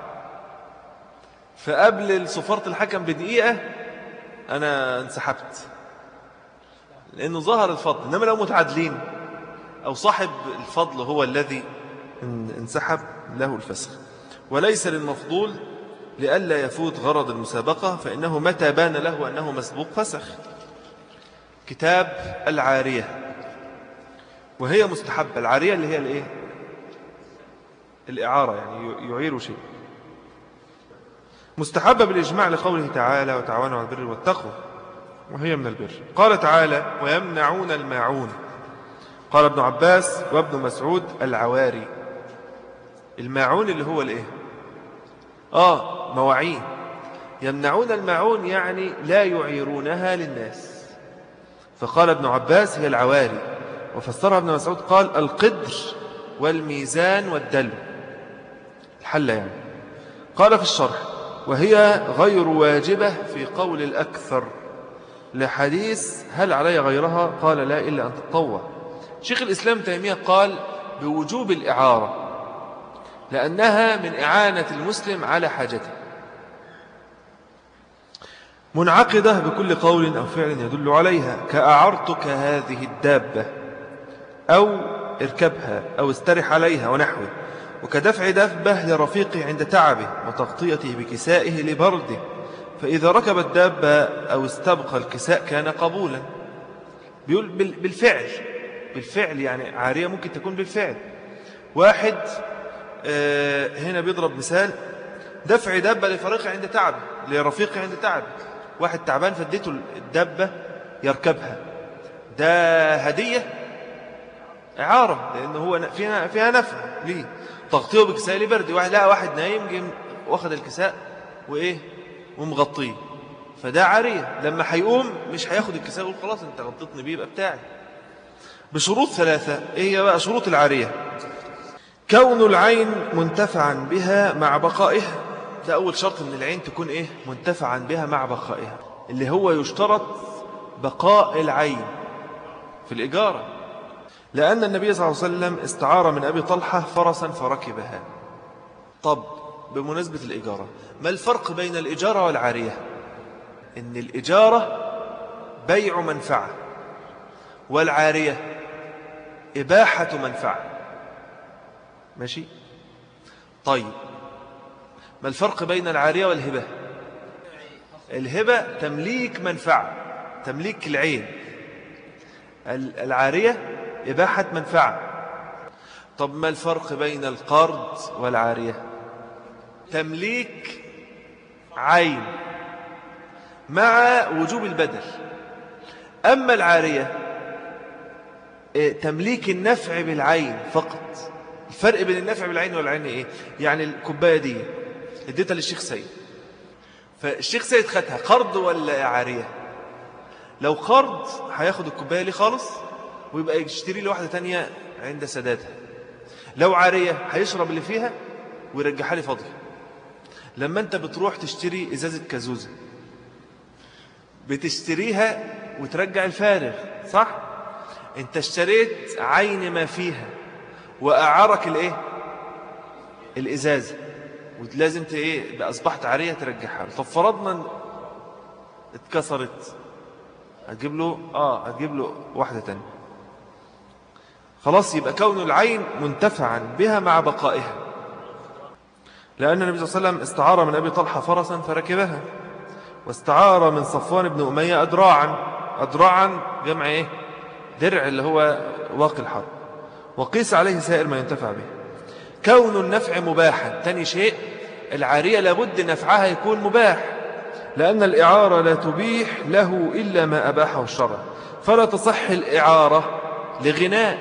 فقبل صفارة الحكم بدقيقة أنا انسحبت لأنه ظهر الفضل إنما لو متعادلين أو صاحب الفضل هو الذي انسحب له الفسخ وليس للمفضول لئلا يفوت غرض المسابقة فإنه متى بان له أنه مسبوق فسخ كتاب العارية وهي مستحبة العارية اللي هي الايه الإعارة يعني يعير شيء مستحبة بالإجماع لقوله تعالى وتعاونوا على البر والتقوى وهي من البر قال تعالى ويمنعون الماعون قال ابن عباس وابن مسعود العواري الماعون اللي هو الايه آه مواعين يمنعون الماعون يعني لا يعيرونها للناس فقال ابن عباس هي العواري وفسرها ابن مسعود قال القدر والميزان والدلو الحلة يعني قال في الشرح وهي غير واجبة في قول الأكثر لحديث هل علي غيرها قال لا إلا أن تطوع شيخ الإسلام تيمية قال بوجوب الإعارة لأنها من إعانة المسلم على حاجته منعقدة بكل قول أو فعل يدل عليها كأعرتك هذه الدابة أو اركبها أو استرح عليها ونحوه وكدفع دفبة لرفيقه عند تعبه وتغطيته بكسائه لبرده فإذا ركب الدابة أو استبقى الكساء كان قبولا بيقول بالفعل بالفعل يعني عارية ممكن تكون بالفعل واحد آه، هنا بيضرب مثال دفع دابة لفريقه عند تعبه لرفيقه عند تعبه واحد تعبان فديته الدابة يركبها ده هدية إعارة لأنه هو فيها, فيها نفع ليه تغطيه بكساء لبرد واحد لا واحد نايم جيم واخد الكساء وإيه ومغطيه فده عارية لما هيقوم مش هياخد الكساء ويقول خلاص انت غطيتني بيه يبقى بتاعي بشروط ثلاثة ايه هي بقى شروط العارية كون العين منتفعا بها مع بقائها ده أول شرط من العين تكون إيه منتفعا بها مع بقائها اللي هو يشترط بقاء العين في الإجارة لأن النبي صلى الله عليه وسلم استعار من أبي طلحة فرسا فركبها طب بمناسبة الإجارة ما الفرق بين الإجارة والعارية إن الإجارة بيع منفعة والعارية إباحة منفعة ماشي طيب ما الفرق بين العارية والهبة الهبة تمليك منفعة تمليك العين العارية إباحة منفعة طب ما الفرق بين القرض والعارية تمليك عين مع وجوب البدل أما العارية إيه، تمليك النفع بالعين فقط الفرق بين النفع بالعين والعين إيه؟ يعني الكوباية دي اديتها للشيخ سيد فالشيخ سيد خدها قرض ولا عارية لو قرض هياخد الكوباية ليه خالص ويبقى يشتري له واحدة تانية عند سدادها لو عارية هيشرب اللي فيها ويرجعها لي فاضية لما انت بتروح تشتري ازازة كازوزة بتشتريها وترجع الفارغ صح انت اشتريت عين ما فيها وأعرك الايه الإزازة ولازم ايه أصبحت عارية ترجعها طب فرضنا اتكسرت هتجيب له آه هتجيب له واحدة تانية خلاص يبقى كون العين منتفعا بها مع بقائها لأن النبي صلى الله عليه وسلم استعار من أبي طلحة فرسا فركبها واستعار من صفوان بن أمية أدراعا أدراعا جمع إيه درع اللي هو واقي الحرب وقيس عليه سائر ما ينتفع به كون النفع مباحا تاني شيء العارية لابد نفعها يكون مباح لأن الإعارة لا تبيح له إلا ما أباحه الشرع فلا تصح الإعارة لغناء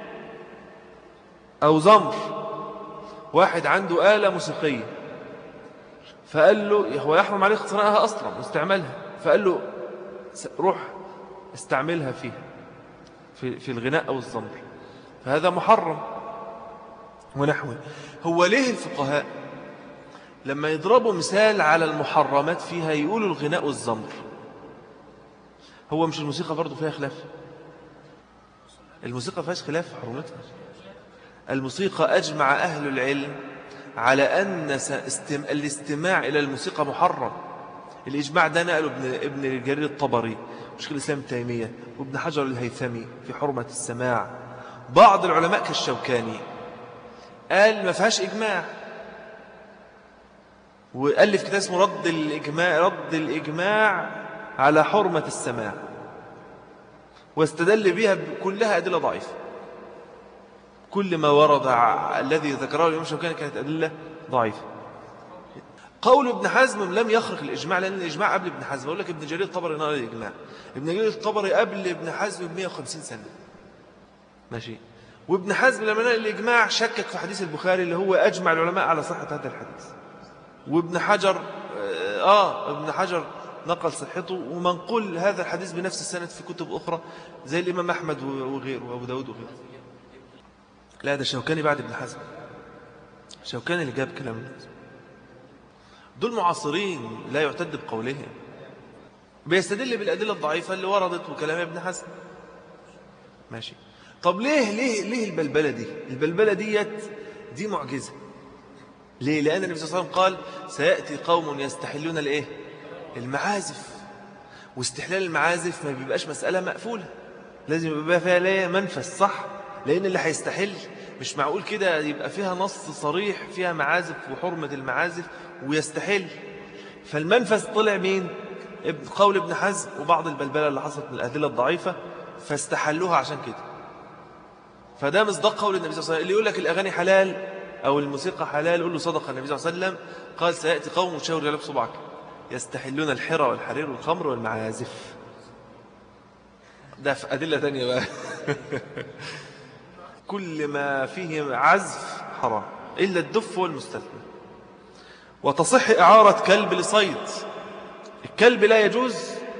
أو زمر واحد عنده آلة موسيقية فقال له هو يحرم عليه اختراعها أصلا واستعمالها فقال له روح استعملها فيها في, في الغناء أو الزمر فهذا محرم ونحوه هو ليه الفقهاء لما يضربوا مثال على المحرمات فيها يقولوا الغناء والزمر هو مش الموسيقى برضو فيها خلاف الموسيقى فيهاش خلاف في حرمتها الموسيقى أجمع أهل العلم على أن الاستماع إلى الموسيقى محرم الإجماع ده نقله ابن, ابن جرير الطبري مشكل الإسلام التيمية وابن حجر الهيثمي في حرمة السماع بعض العلماء كالشوكاني قال ما فيهاش إجماع وألف كتاب اسمه رد الإجماع, رد الإجماع على حرمة السماع واستدل بها كلها أدلة ضعيفة كل ما ورد الذي ذكره الإمام الشوكاني كانت أدلة ضعيفة قول ابن حزم لم يخرق الإجماع لأن الإجماع قبل ابن حزم أقول لك ابن جرير الطبري نقل الإجماع ابن جرير الطبري قبل ابن حزم ب 150 سنة ماشي وابن حزم لما نقل الإجماع شكك في حديث البخاري اللي هو أجمع العلماء على صحة هذا الحديث وابن حجر آه, آه ابن حجر نقل صحته ومنقول هذا الحديث بنفس السند في كتب أخرى زي الإمام أحمد وغيره وأبو داود وغيره لا ده شوكاني بعد ابن حزم شوكاني اللي جاب كلام الناس دول معاصرين لا يعتد بقولهم بيستدل بالأدلة الضعيفة اللي وردت وكلام ابن حزم ماشي طب ليه ليه ليه البلبلة دي البلبلة ديت دي معجزة ليه لأن النبي صلى الله عليه وسلم قال سيأتي قوم يستحلون الإيه المعازف واستحلال المعازف ما بيبقاش مسألة مقفولة لازم يبقى فيها ليه منفس صح لأن اللي هيستحل مش معقول كده يبقى فيها نص صريح فيها معازف وحرمة المعازف ويستحل فالمنفس طلع مين قول ابن حزم وبعض البلبلة اللي حصلت من الأدلة الضعيفة فاستحلوها عشان كده فده مصدق قول النبي صلى الله عليه وسلم اللي يقول لك الأغاني حلال أو الموسيقى حلال يقول له صدق النبي صلى الله عليه وسلم قال سيأتي قوم وشاور لك صبعك يستحلون الحرى والحرير والخمر والمعازف ده في أدلة تانية بقى كل ما فيه عزف حرام إلا الدف والمستثنى وتصح إعارة كلب لصيد الكلب لا يجوز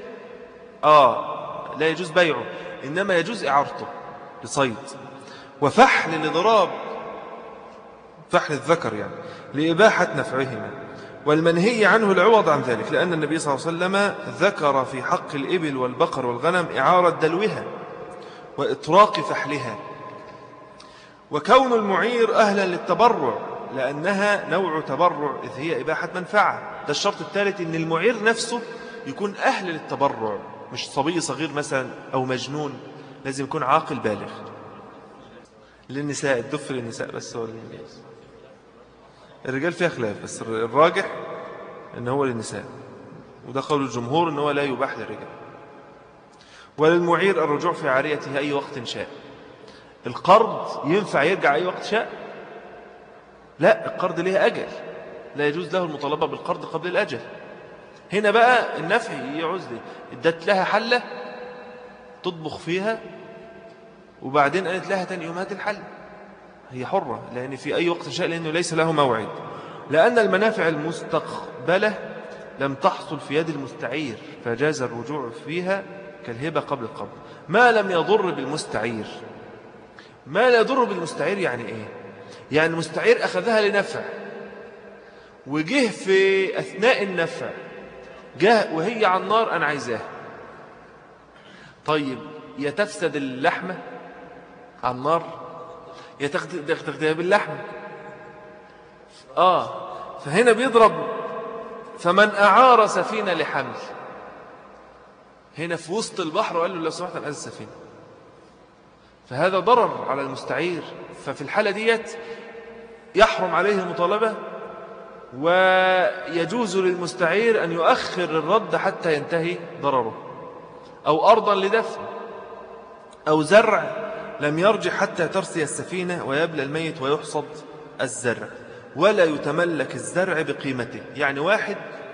آه لا يجوز بيعه إنما يجوز إعارته لصيد وفحل لضراب فحل الذكر يعني لإباحة نفعهما والمنهي عنه العوض عن ذلك لأن النبي صلى الله عليه وسلم ذكر في حق الإبل والبقر والغنم إعارة دلوها وإطراق فحلها وكون المعير أهلا للتبرع لأنها نوع تبرع إذ هي إباحة منفعة ده الشرط الثالث أن المعير نفسه يكون أهل للتبرع مش صبي صغير مثلا أو مجنون لازم يكون عاقل بالغ للنساء الدف للنساء بس هو للناس الرجال فيها خلاف بس الراجح ان هو للنساء وده قول الجمهور ان هو لا يباح للرجال وللمعير الرجوع في عاريته أي وقت شاء القرض ينفع يرجع أي وقت شاء لا القرض ليه أجل لا يجوز له المطالبة بالقرض قبل الأجل هنا بقى النفع يعوز لي ادت لها حلة تطبخ فيها وبعدين قالت لها تاني يوم هات الحل هي حرة لأن في أي وقت شاء لأنه ليس له موعد لأن المنافع المستقبلة لم تحصل في يد المستعير فجاز الرجوع فيها كالهبة قبل القبض ما لم يضر بالمستعير ما لا يضر بالمستعير يعني إيه يعني المستعير أخذها لنفع وجه في أثناء النفع جاء وهي على النار أنا عايزاه طيب يتفسد اللحمة على النار يتغذيها باللحمة آه فهنا بيضرب فمن أعار سفينة لحمل هنا في وسط البحر وقال له لو سمحت أنا عايز السفينة فهذا ضرر على المستعير ففي الحالة ديت يحرم عليه المطالبة ويجوز للمستعير أن يؤخر الرد حتى ينتهي ضرره أو أرضا لدفن أو زرع لم يرجع حتى ترسي السفينة ويبلى الميت ويحصد الزرع ولا يتملك الزرع بقيمته يعني واحد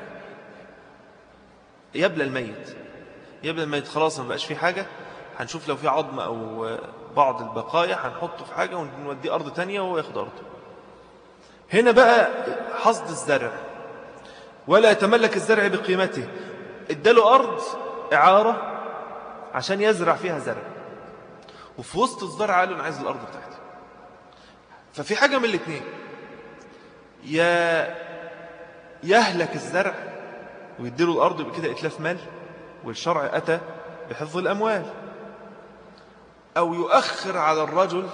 يبلى الميت يبلى الميت خلاص ما بقاش فيه حاجة هنشوف لو في عظم أو بعض البقايا هنحطه في حاجة ونوديه أرض تانية وهو ياخد أرضه هنا بقى حصد الزرع ولا يتملك الزرع بقيمته اداله أرض إعارة عشان يزرع فيها زرع وفي وسط الزرع قال له أنا عايز الأرض بتاعتي ففي حاجة من الاثنين يا يهلك الزرع ويديله الأرض يبقى كده إتلاف مال والشرع أتى بحفظ الأموال أو يؤخر على الرجل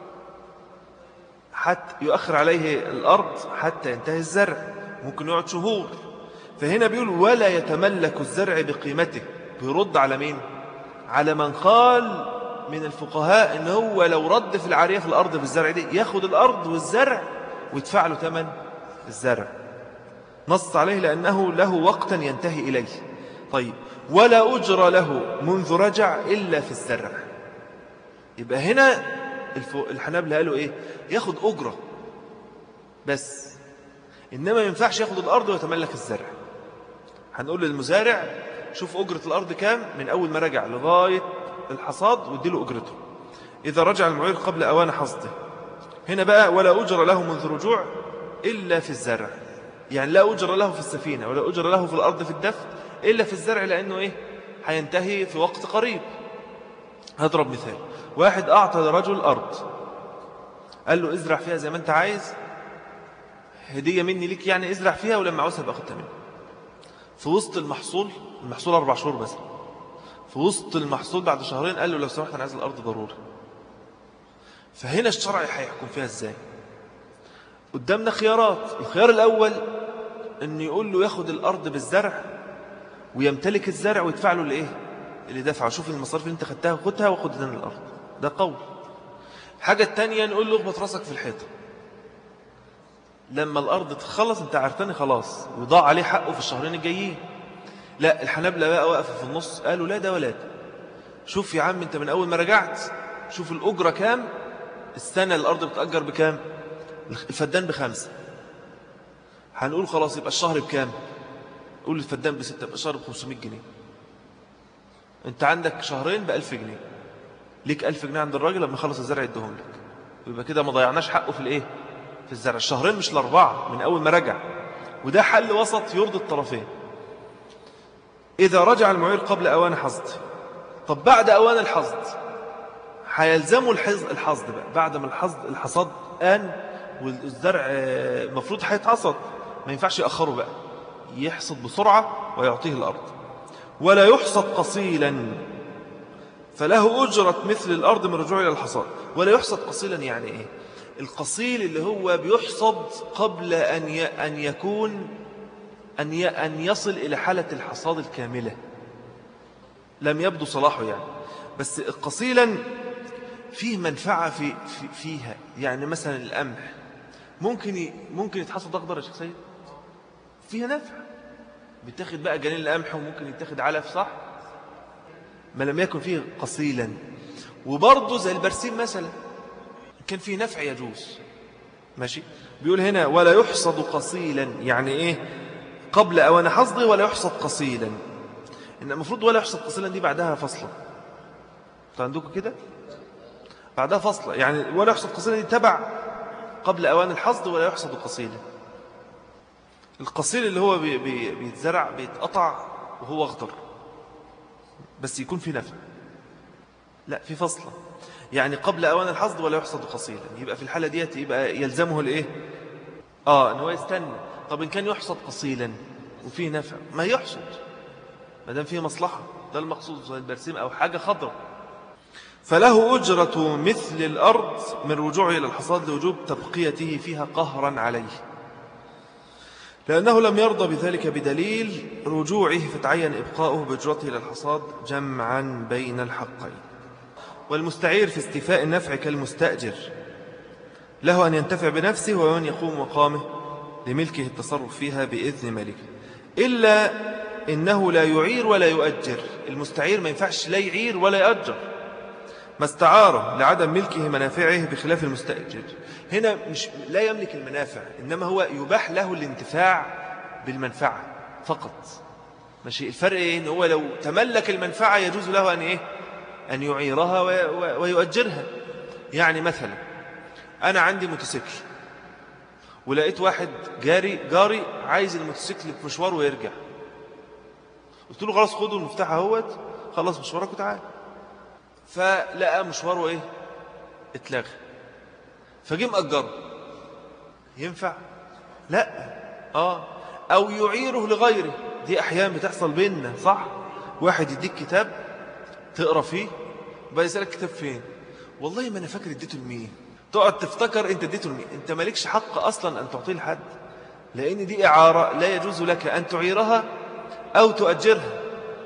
حتى يؤخر عليه الأرض حتى ينتهي الزرع ممكن يقعد شهور فهنا بيقول ولا يتملك الزرع بقيمته بيرد على مين على من قال من الفقهاء ان هو لو رد في العارية في الأرض في الزرع دي ياخد الأرض والزرع ويدفع له ثمن الزرع نص عليه لأنه له وقتا ينتهي إليه طيب ولا أجر له منذ رجع إلا في الزرع يبقى هنا الحنابلة قالوا إيه ياخد أجرة بس إنما ينفعش ياخد الأرض ويتملك الزرع هنقول للمزارع شوف أجرة الأرض كام من أول ما رجع لغاية الحصاد واديله أجرته إذا رجع المعير قبل أوان حصده هنا بقى ولا أجر له منذ رجوع إلا في الزرع يعني لا أجر له في السفينة ولا أجر له في الأرض في الدفن إلا في الزرع لأنه إيه هينتهي في وقت قريب هضرب مثال واحد أعطى لرجل أرض قال له ازرع فيها زي ما أنت عايز هدية مني ليك يعني ازرع فيها ولما عاوزها بقى خدتها مني في وسط المحصول المحصول أربع شهور بس في وسط المحصول بعد شهرين قال له لو سمحت أنا عايز الأرض ضروري فهنا الشرع هيحكم فيها ازاي قدامنا خيارات الخيار الأول أن يقول له ياخد الأرض بالزرع ويمتلك الزرع ويدفع له الإيه اللي دفع شوف المصارف اللي انت خدتها خدها وخد لنا الأرض ده قول حاجة التانية نقول له اخبط راسك في الحيطة لما الأرض تخلص انت عارفاني خلاص ويضاع عليه حقه في الشهرين الجايين لا الحنابلة بقى واقفة في النص قالوا لا ده ولا ده شوف يا عم انت من أول ما رجعت شوف الأجرة كام السنة الأرض بتأجر بكام الفدان بخمسة هنقول خلاص يبقى الشهر بكام قول الفدان بستة يبقى الشهر بخمسمائة جنيه انت عندك شهرين بألف جنيه ليك ألف جنيه عند الراجل لما يخلص الزرع يدهم لك يبقى كده ما ضيعناش حقه في الايه في الزرع الشهرين مش الأربعة من أول ما رجع وده حل وسط يرضي الطرفين إذا رجع المعير قبل أوان حصد طب بعد أوان الحصد هيلزموا الحصد بقى بعد ما الحصد الحصاد آن والزرع المفروض هيتحصد ما ينفعش يأخره بقى يحصد بسرعة ويعطيه الأرض ولا يحصد قصيلا فله أجرة مثل الأرض من رجوع إلى الحصاد ولا يحصد قصيلا يعني إيه القصيل اللي هو بيحصد قبل أن أن يكون أن أن يصل إلى حالة الحصاد الكاملة لم يبدو صلاحه يعني بس قصيلا فيه منفعة في, في فيها يعني مثلا القمح ممكن ممكن يتحصد أخضر يا شيخ سيد فيها نفع بتاخد بقى جنين القمح وممكن يتاخد علف صح ما لم يكن فيه قصيلا وبرضه زي البرسيم مثلا كان فيه نفع يجوز ماشي بيقول هنا ولا يحصد قصيلا يعني ايه قبل اوان حصده ولا يحصد قصيلا ان المفروض ولا يحصد قصيلا دي بعدها فصلة عندكم كده بعدها فصلة يعني ولا يحصد قصيلا دي تبع قبل اوان الحصد ولا يحصد قصيلا القصيل اللي هو بي بي بيتزرع بيتقطع وهو اخضر بس يكون في نفع لا في فصلة يعني قبل أوان الحصد ولا يحصد قصيلا يبقى في الحالة ديت يبقى يلزمه الإيه آه أنه يستنى طب إن كان يحصد قصيلا وفيه نفع ما يحصد ما دام فيه مصلحة ده المقصود زي البرسيم أو حاجة خضراء فله أجرة مثل الأرض من رجوعه إلى الحصاد لوجوب تبقيته فيها قهرا عليه لأنه لم يرضى بذلك بدليل رجوعه فتعين إبقاؤه بأجرته إلى الحصاد جمعا بين الحقين والمستعير في استيفاء النفع كالمستأجر له أن ينتفع بنفسه ومن يقوم مقامه لملكه التصرف فيها بإذن ملكه إلا إنه لا يعير ولا يؤجر المستعير ما ينفعش لا يعير ولا يؤجر ما استعاره لعدم ملكه منافعه بخلاف المستأجر هنا مش لا يملك المنافع إنما هو يباح له الانتفاع بالمنفعة فقط ماشي الفرق إيه إن هو لو تملك المنفعة يجوز له أن إيه أن يعيرها ويؤجرها يعني مثلا أنا عندي موتوسيكل ولقيت واحد جاري جاري عايز الموتوسيكل في مشوار ويرجع قلت له خلاص خده المفتاح اهوت خلص مشوارك وتعال فلقى مشواره ايه اتلغى فجه مأجره ينفع لا اه او يعيره لغيره دي احيانا بتحصل بيننا صح واحد يديك كتاب تقرا فيه وبعد يسالك كتاب فين والله ما انا فاكر اديته لمين تقعد تفتكر انت اديته لمين انت مالكش حق اصلا ان تعطيه لحد لان دي اعاره لا يجوز لك ان تعيرها او تؤجرها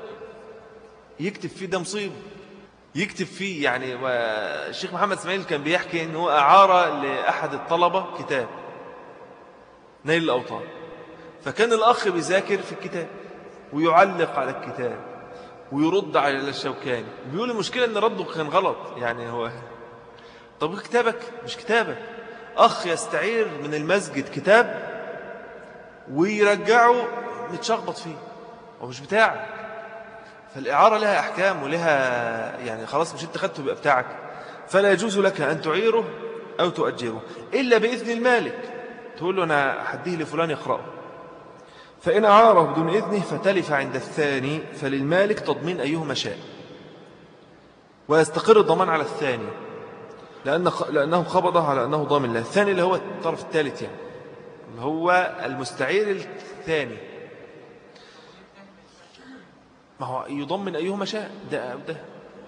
يكتب فيه ده مصيبه يكتب فيه يعني الشيخ محمد اسماعيل كان بيحكي انه اعاره لاحد الطلبه كتاب نيل الاوطان فكان الاخ بيذاكر في الكتاب ويعلق على الكتاب ويرد على الشوكاني بيقول المشكلة ان رده كان غلط يعني هو طب كتابك مش كتابك أخ يستعير من المسجد كتاب ويرجعه متشخبط فيه هو مش بتاعك فالإعارة لها أحكام ولها يعني خلاص مش انت خدته بقى بتاعك فلا يجوز لك أن تعيره أو تؤجره إلا بإذن المالك تقول له أنا أحديه لفلان يقرأه فإن أعاره بدون إذنه فتلف عند الثاني فللمالك تضمين أيهما شاء ويستقر الضمان على الثاني لأن لأنه خبضه على أنه ضامن له الثاني اللي هو الطرف الثالث يعني هو المستعير الثاني ما هو يضمن أيهما شاء ده أو ده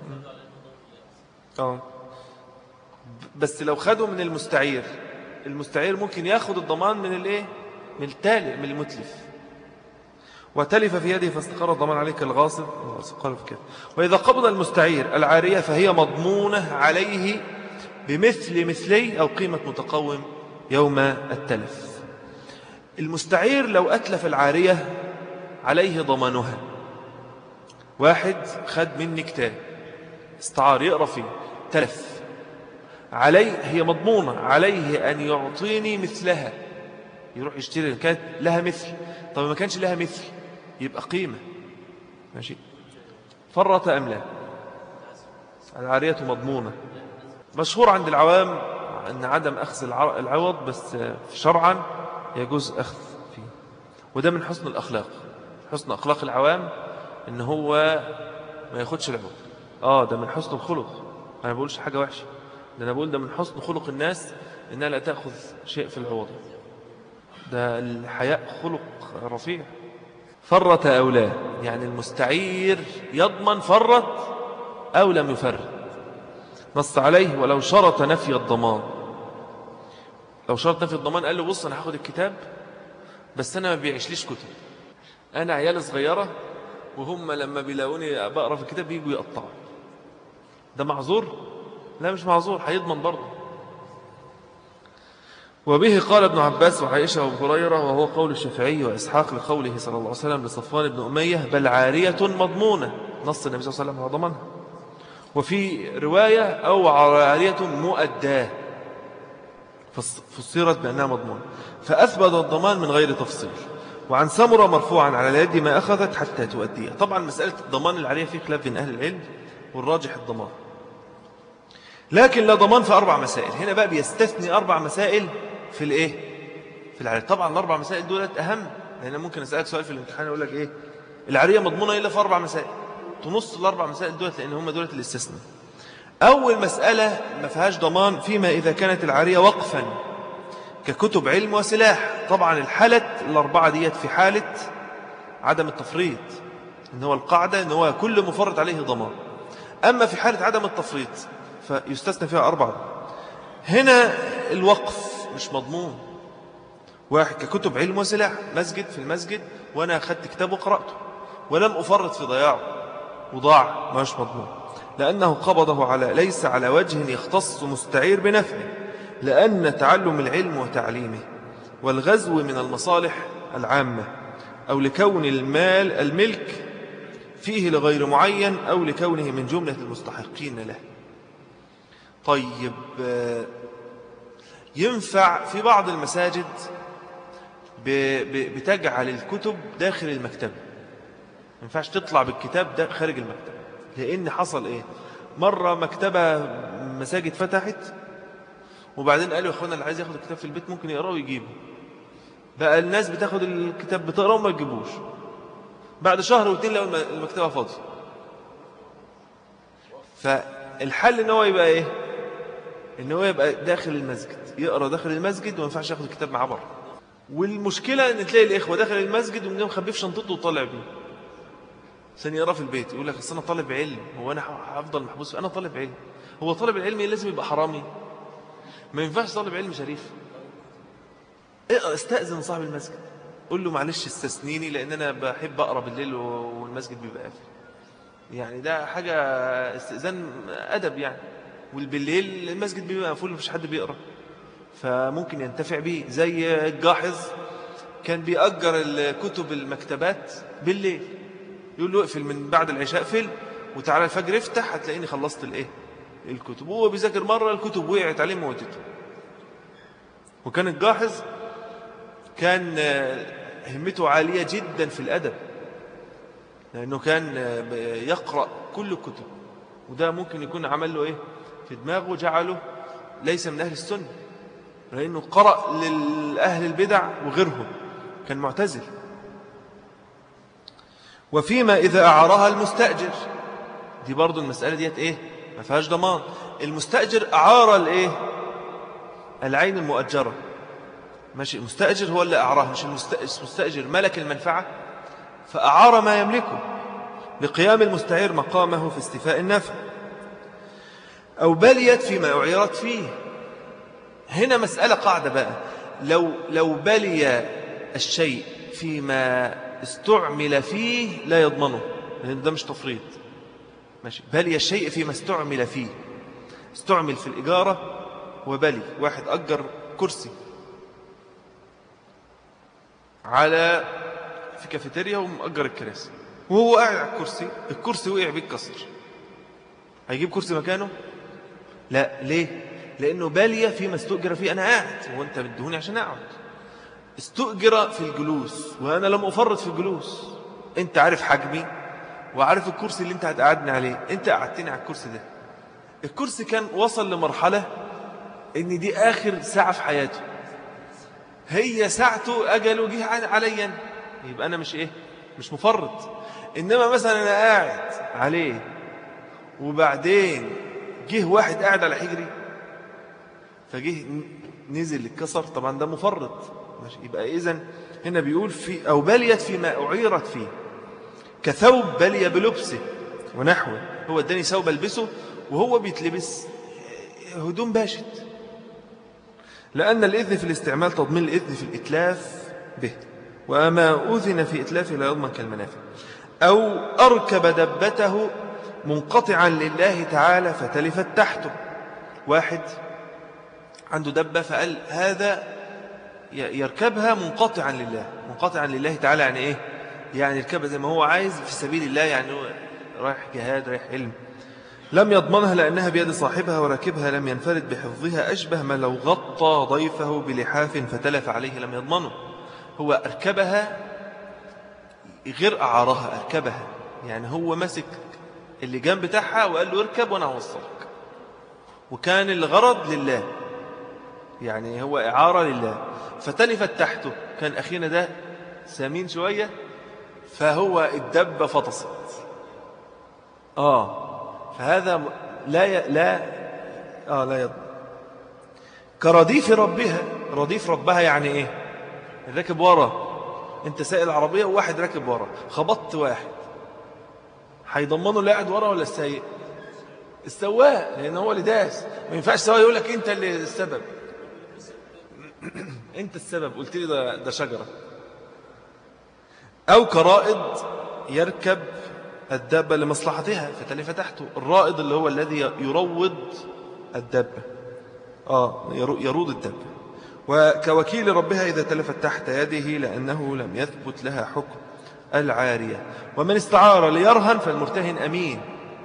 اه بس لو خدوا من المستعير المستعير ممكن ياخد الضمان من الايه من التالي من المتلف وتلف في يده فاستقر الضمان عليك الغاصب قال في كده وإذا قبض المستعير العارية فهي مضمونة عليه بمثل مثلي أو قيمة متقوم يوم التلف المستعير لو أتلف العارية عليه ضمانها واحد خد مني كتاب استعار يقرأ فيه تلف عليه هي مضمونة عليه أن يعطيني مثلها يروح يشتري كانت لها مثل طب ما كانش لها مثل يبقى قيمة ماشي فرط أم لا العارية مضمونة مشهور عند العوام أن عدم أخذ العوض بس شرعا يجوز أخذ فيه وده من حسن الأخلاق حسن أخلاق العوام إن هو ما ياخدش العوض آه ده من حسن الخلق أنا بقولش حاجة وحشة ده أنا بقول ده من حسن خلق الناس إنها لا تأخذ شيء في العوض ده الحياء خلق رفيع فرط أو لا يعني المستعير يضمن فرط أو لم يفرط نص عليه ولو شرط نفي الضمان لو شرط نفي الضمان قال له بص أنا هاخد الكتاب بس أنا ما بيعيشليش كتب أنا عيال صغيرة وهم لما بيلاقوني بقرأ في الكتاب بيجوا يقطعوا ده معذور لا مش معذور هيضمن برضه وبه قال ابن عباس وعائشة وابو هريرة وهو قول الشافعي وإسحاق لقوله صلى الله عليه وسلم لصفوان بن أمية بل عارية مضمونة نص النبي صلى الله عليه وسلم وضمنها وفي رواية أو عارية مؤداه فصيرت بأنها مضمونة فأثبت الضمان من غير تفصيل وعن سمرة مرفوعا على اليد ما أخذت حتى تؤديها طبعا مسألة الضمان العارية في خلاف بين أهل العلم والراجح الضمان لكن لا ضمان في أربع مسائل هنا بقى بيستثني أربع مسائل في الإيه في العارية طبعا الأربع مسائل دولت أهم لأن ممكن أسألك سؤال في الامتحان يقول لك إيه العارية مضمونة إلا في أربع مسائل تنص الأربع مسائل دولت لأن هم دولت الاستثناء أول مسألة ما فيهاش ضمان فيما إذا كانت العارية وقفا ككتب علم وسلاح طبعا الحالة الأربعة ديت في حالة عدم التفريط إن هو القاعدة إن هو كل مفرط عليه ضمان أما في حالة عدم التفريط فيستثنى فيها أربعة هنا الوقف مش مضمون واحد ككتب علم وسلاح مسجد في المسجد وأنا أخذت كتاب وقرأته ولم أفرط في ضياعه وضاع مش مضمون لأنه قبضه على ليس على وجه يختص مستعير بنفعه لأن تعلم العلم وتعليمه والغزو من المصالح العامة أو لكون المال الملك فيه لغير معين أو لكونه من جملة المستحقين له طيب ينفع في بعض المساجد بتجعل الكتب داخل المكتبة ما ينفعش تطلع بالكتاب ده خارج المكتبة لأن حصل إيه مرة مكتبة مساجد فتحت وبعدين قالوا يا أخوانا اللي عايز ياخد الكتاب في البيت ممكن يقرأه ويجيبه بقى الناس بتاخد الكتاب بتقرأه وما تجيبوش بعد شهر واثنين لقوا المكتبة فاضية فالحل ان هو يبقى ايه ان هو يبقى داخل المسجد يقرأ داخل المسجد وما ينفعش ياخد الكتاب معاه بره والمشكلة ان تلاقي الاخوة داخل المسجد ومنهم خبيه في شنطته وطالع بيه عشان يقرأ في البيت يقول لك انا طالب علم هو انا هفضل محبوس انا طالب علم هو طالب العلم لازم يبقى حرامي ما ينفعش طالب علم شريف اقرأ استأذن صاحب المسجد قول له معلش استثنيني لان انا بحب اقرا بالليل والمسجد بيبقى قافل يعني ده حاجة استئذان أدب يعني وبالليل المسجد بيبقى مقفول مفيش حد بيقرأ فممكن ينتفع به زي الجاحظ كان بيأجر الكتب المكتبات بالليل يقول له اقفل من بعد العشاء فل وتعالى الفجر افتح هتلاقيني خلصت الايه الكتب وهو بيذاكر مرة الكتب وقعت عليه موتته وكان الجاحظ كان همته عالية جدا في الأدب لأنه كان يقرأ كل الكتب وده ممكن يكون عمل له إيه في دماغه جعله ليس من أهل السنة لأنه قرأ لأهل البدع وغيرهم كان معتزل وفيما إذا أعارها المستأجر دي برضو المسألة ديت إيه ما فيهاش ضمان المستأجر أعار الإيه العين المؤجرة ماشي المستأجر هو اللي أعراه مش المستأجر ملك المنفعة فأعار ما يملكه لقيام المستعير مقامه في استفاء النفع أو بليت فيما أعيرت فيه هنا مسألة قاعدة بقى لو, لو بلي الشيء فيما استعمل فيه لا يضمنه لأن ده مش تفريط ماشي بلي الشيء فيما استعمل فيه استعمل في الإجارة وبلي واحد أجر كرسي على في كافيتيريا ومأجر الكراسي وهو قاعد على الكرسي الكرسي وقع بيه اتكسر هيجيب كرسي مكانه لا ليه لأنه بالية فيما استؤجر فيه أنا قاعد وأنت بتدهوني عشان أقعد استؤجر في الجلوس وأنا لم أفرط في الجلوس أنت عارف حجمي وعارف الكرسي اللي أنت هتقعدني عليه أنت قعدتني على الكرسي ده الكرسي كان وصل لمرحلة ان دي آخر ساعة في حياته هي ساعته أجله جه عليا يبقى أنا مش إيه مش مفرط إنما مثلا أنا قاعد عليه وبعدين جه واحد قاعد على حجري فجه نزل اتكسر طبعا ده مفرط ماشي يبقى إذن هنا بيقول في أو بليت فيما أعيرت فيه كثوب بلي بلبسه ونحوه هو اداني ثوب البسه وهو بيتلبس هدوم باشت لأن الإذن في الاستعمال تضمين الإذن في الإتلاف به وما أذن في إتلافه لا يضمن كالمنافع أو أركب دبته منقطعا لله تعالى فتلفت تحته واحد عنده دبة فقال هذا يركبها منقطعا لله منقطعا لله تعالى يعني إيه يعني يركبها زي ما هو عايز في سبيل الله يعني رايح جهاد رايح علم لم يضمنها لأنها بيد صاحبها وراكبها لم ينفرد بحفظها أشبه ما لو غطى ضيفه بلحاف فتلف عليه لم يضمنه هو أركبها غير أعارها أركبها يعني هو مسك اللي جنب بتاعها وقال له اركب وأنا أوصلك وكان الغرض لله يعني هو إعارة لله فتلفت تحته كان أخينا ده سمين شوية فهو الدب فطست آه فهذا لا ي... لا آه لا يضمن كرديف ربها رديف ربها يعني ايه الراكب ورا انت سائل العربية وواحد راكب ورا خبطت واحد هيضمنه اللي قاعد ورا ولا السايق السواق لان هو اللي داس ما ينفعش سواق يقول لك انت اللي السبب انت السبب قلت لي ده, ده شجرة او كرائد يركب الدابة لمصلحتها فتلف تحته الرائد اللي هو الذي يروض الدابة آه يروض الدابة وكوكيل ربها إذا تلفت تحت يده لأنه لم يثبت لها حكم العارية ومن استعار ليرهن فالمرتهن أمين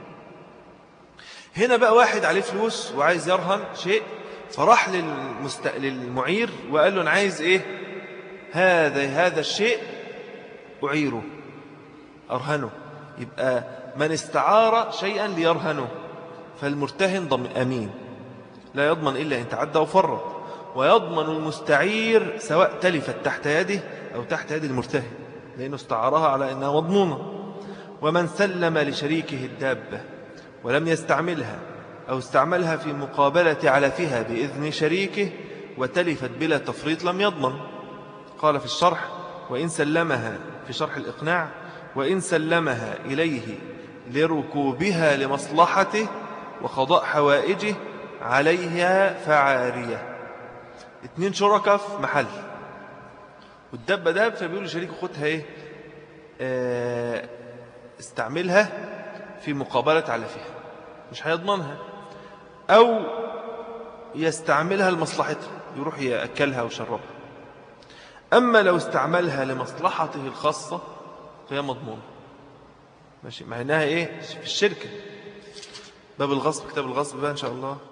هنا بقى واحد عليه فلوس وعايز يرهن شيء فراح للمست... للمعير وقال له أنا عايز إيه هذا هذا الشيء أعيره أرهنه يبقى من استعار شيئا ليرهنه فالمرتهن ضم أمين لا يضمن إلا إن تعدى وفرط ويضمن المستعير سواء تلفت تحت يده أو تحت يد المرتهن لأنه استعارها على أنها مضمونة ومن سلم لشريكه الدابة ولم يستعملها أو استعملها في مقابلة علفها بإذن شريكه وتلفت بلا تفريط لم يضمن قال في الشرح وإن سلمها في شرح الإقناع وإن سلمها إليه لركوبها لمصلحته وقضاء حوائجه عليها فعارية اتنين شركة في محل والدبة داب فبيقول لشريكه خدها ايه اه استعملها في مقابلة علفها مش هيضمنها أو يستعملها لمصلحتها يروح يأكلها وشربها أما لو استعملها لمصلحته الخاصة فهي مضمونة ماشي مع إنها إيه في الشركة باب الغصب كتاب الغصب بقى إن شاء الله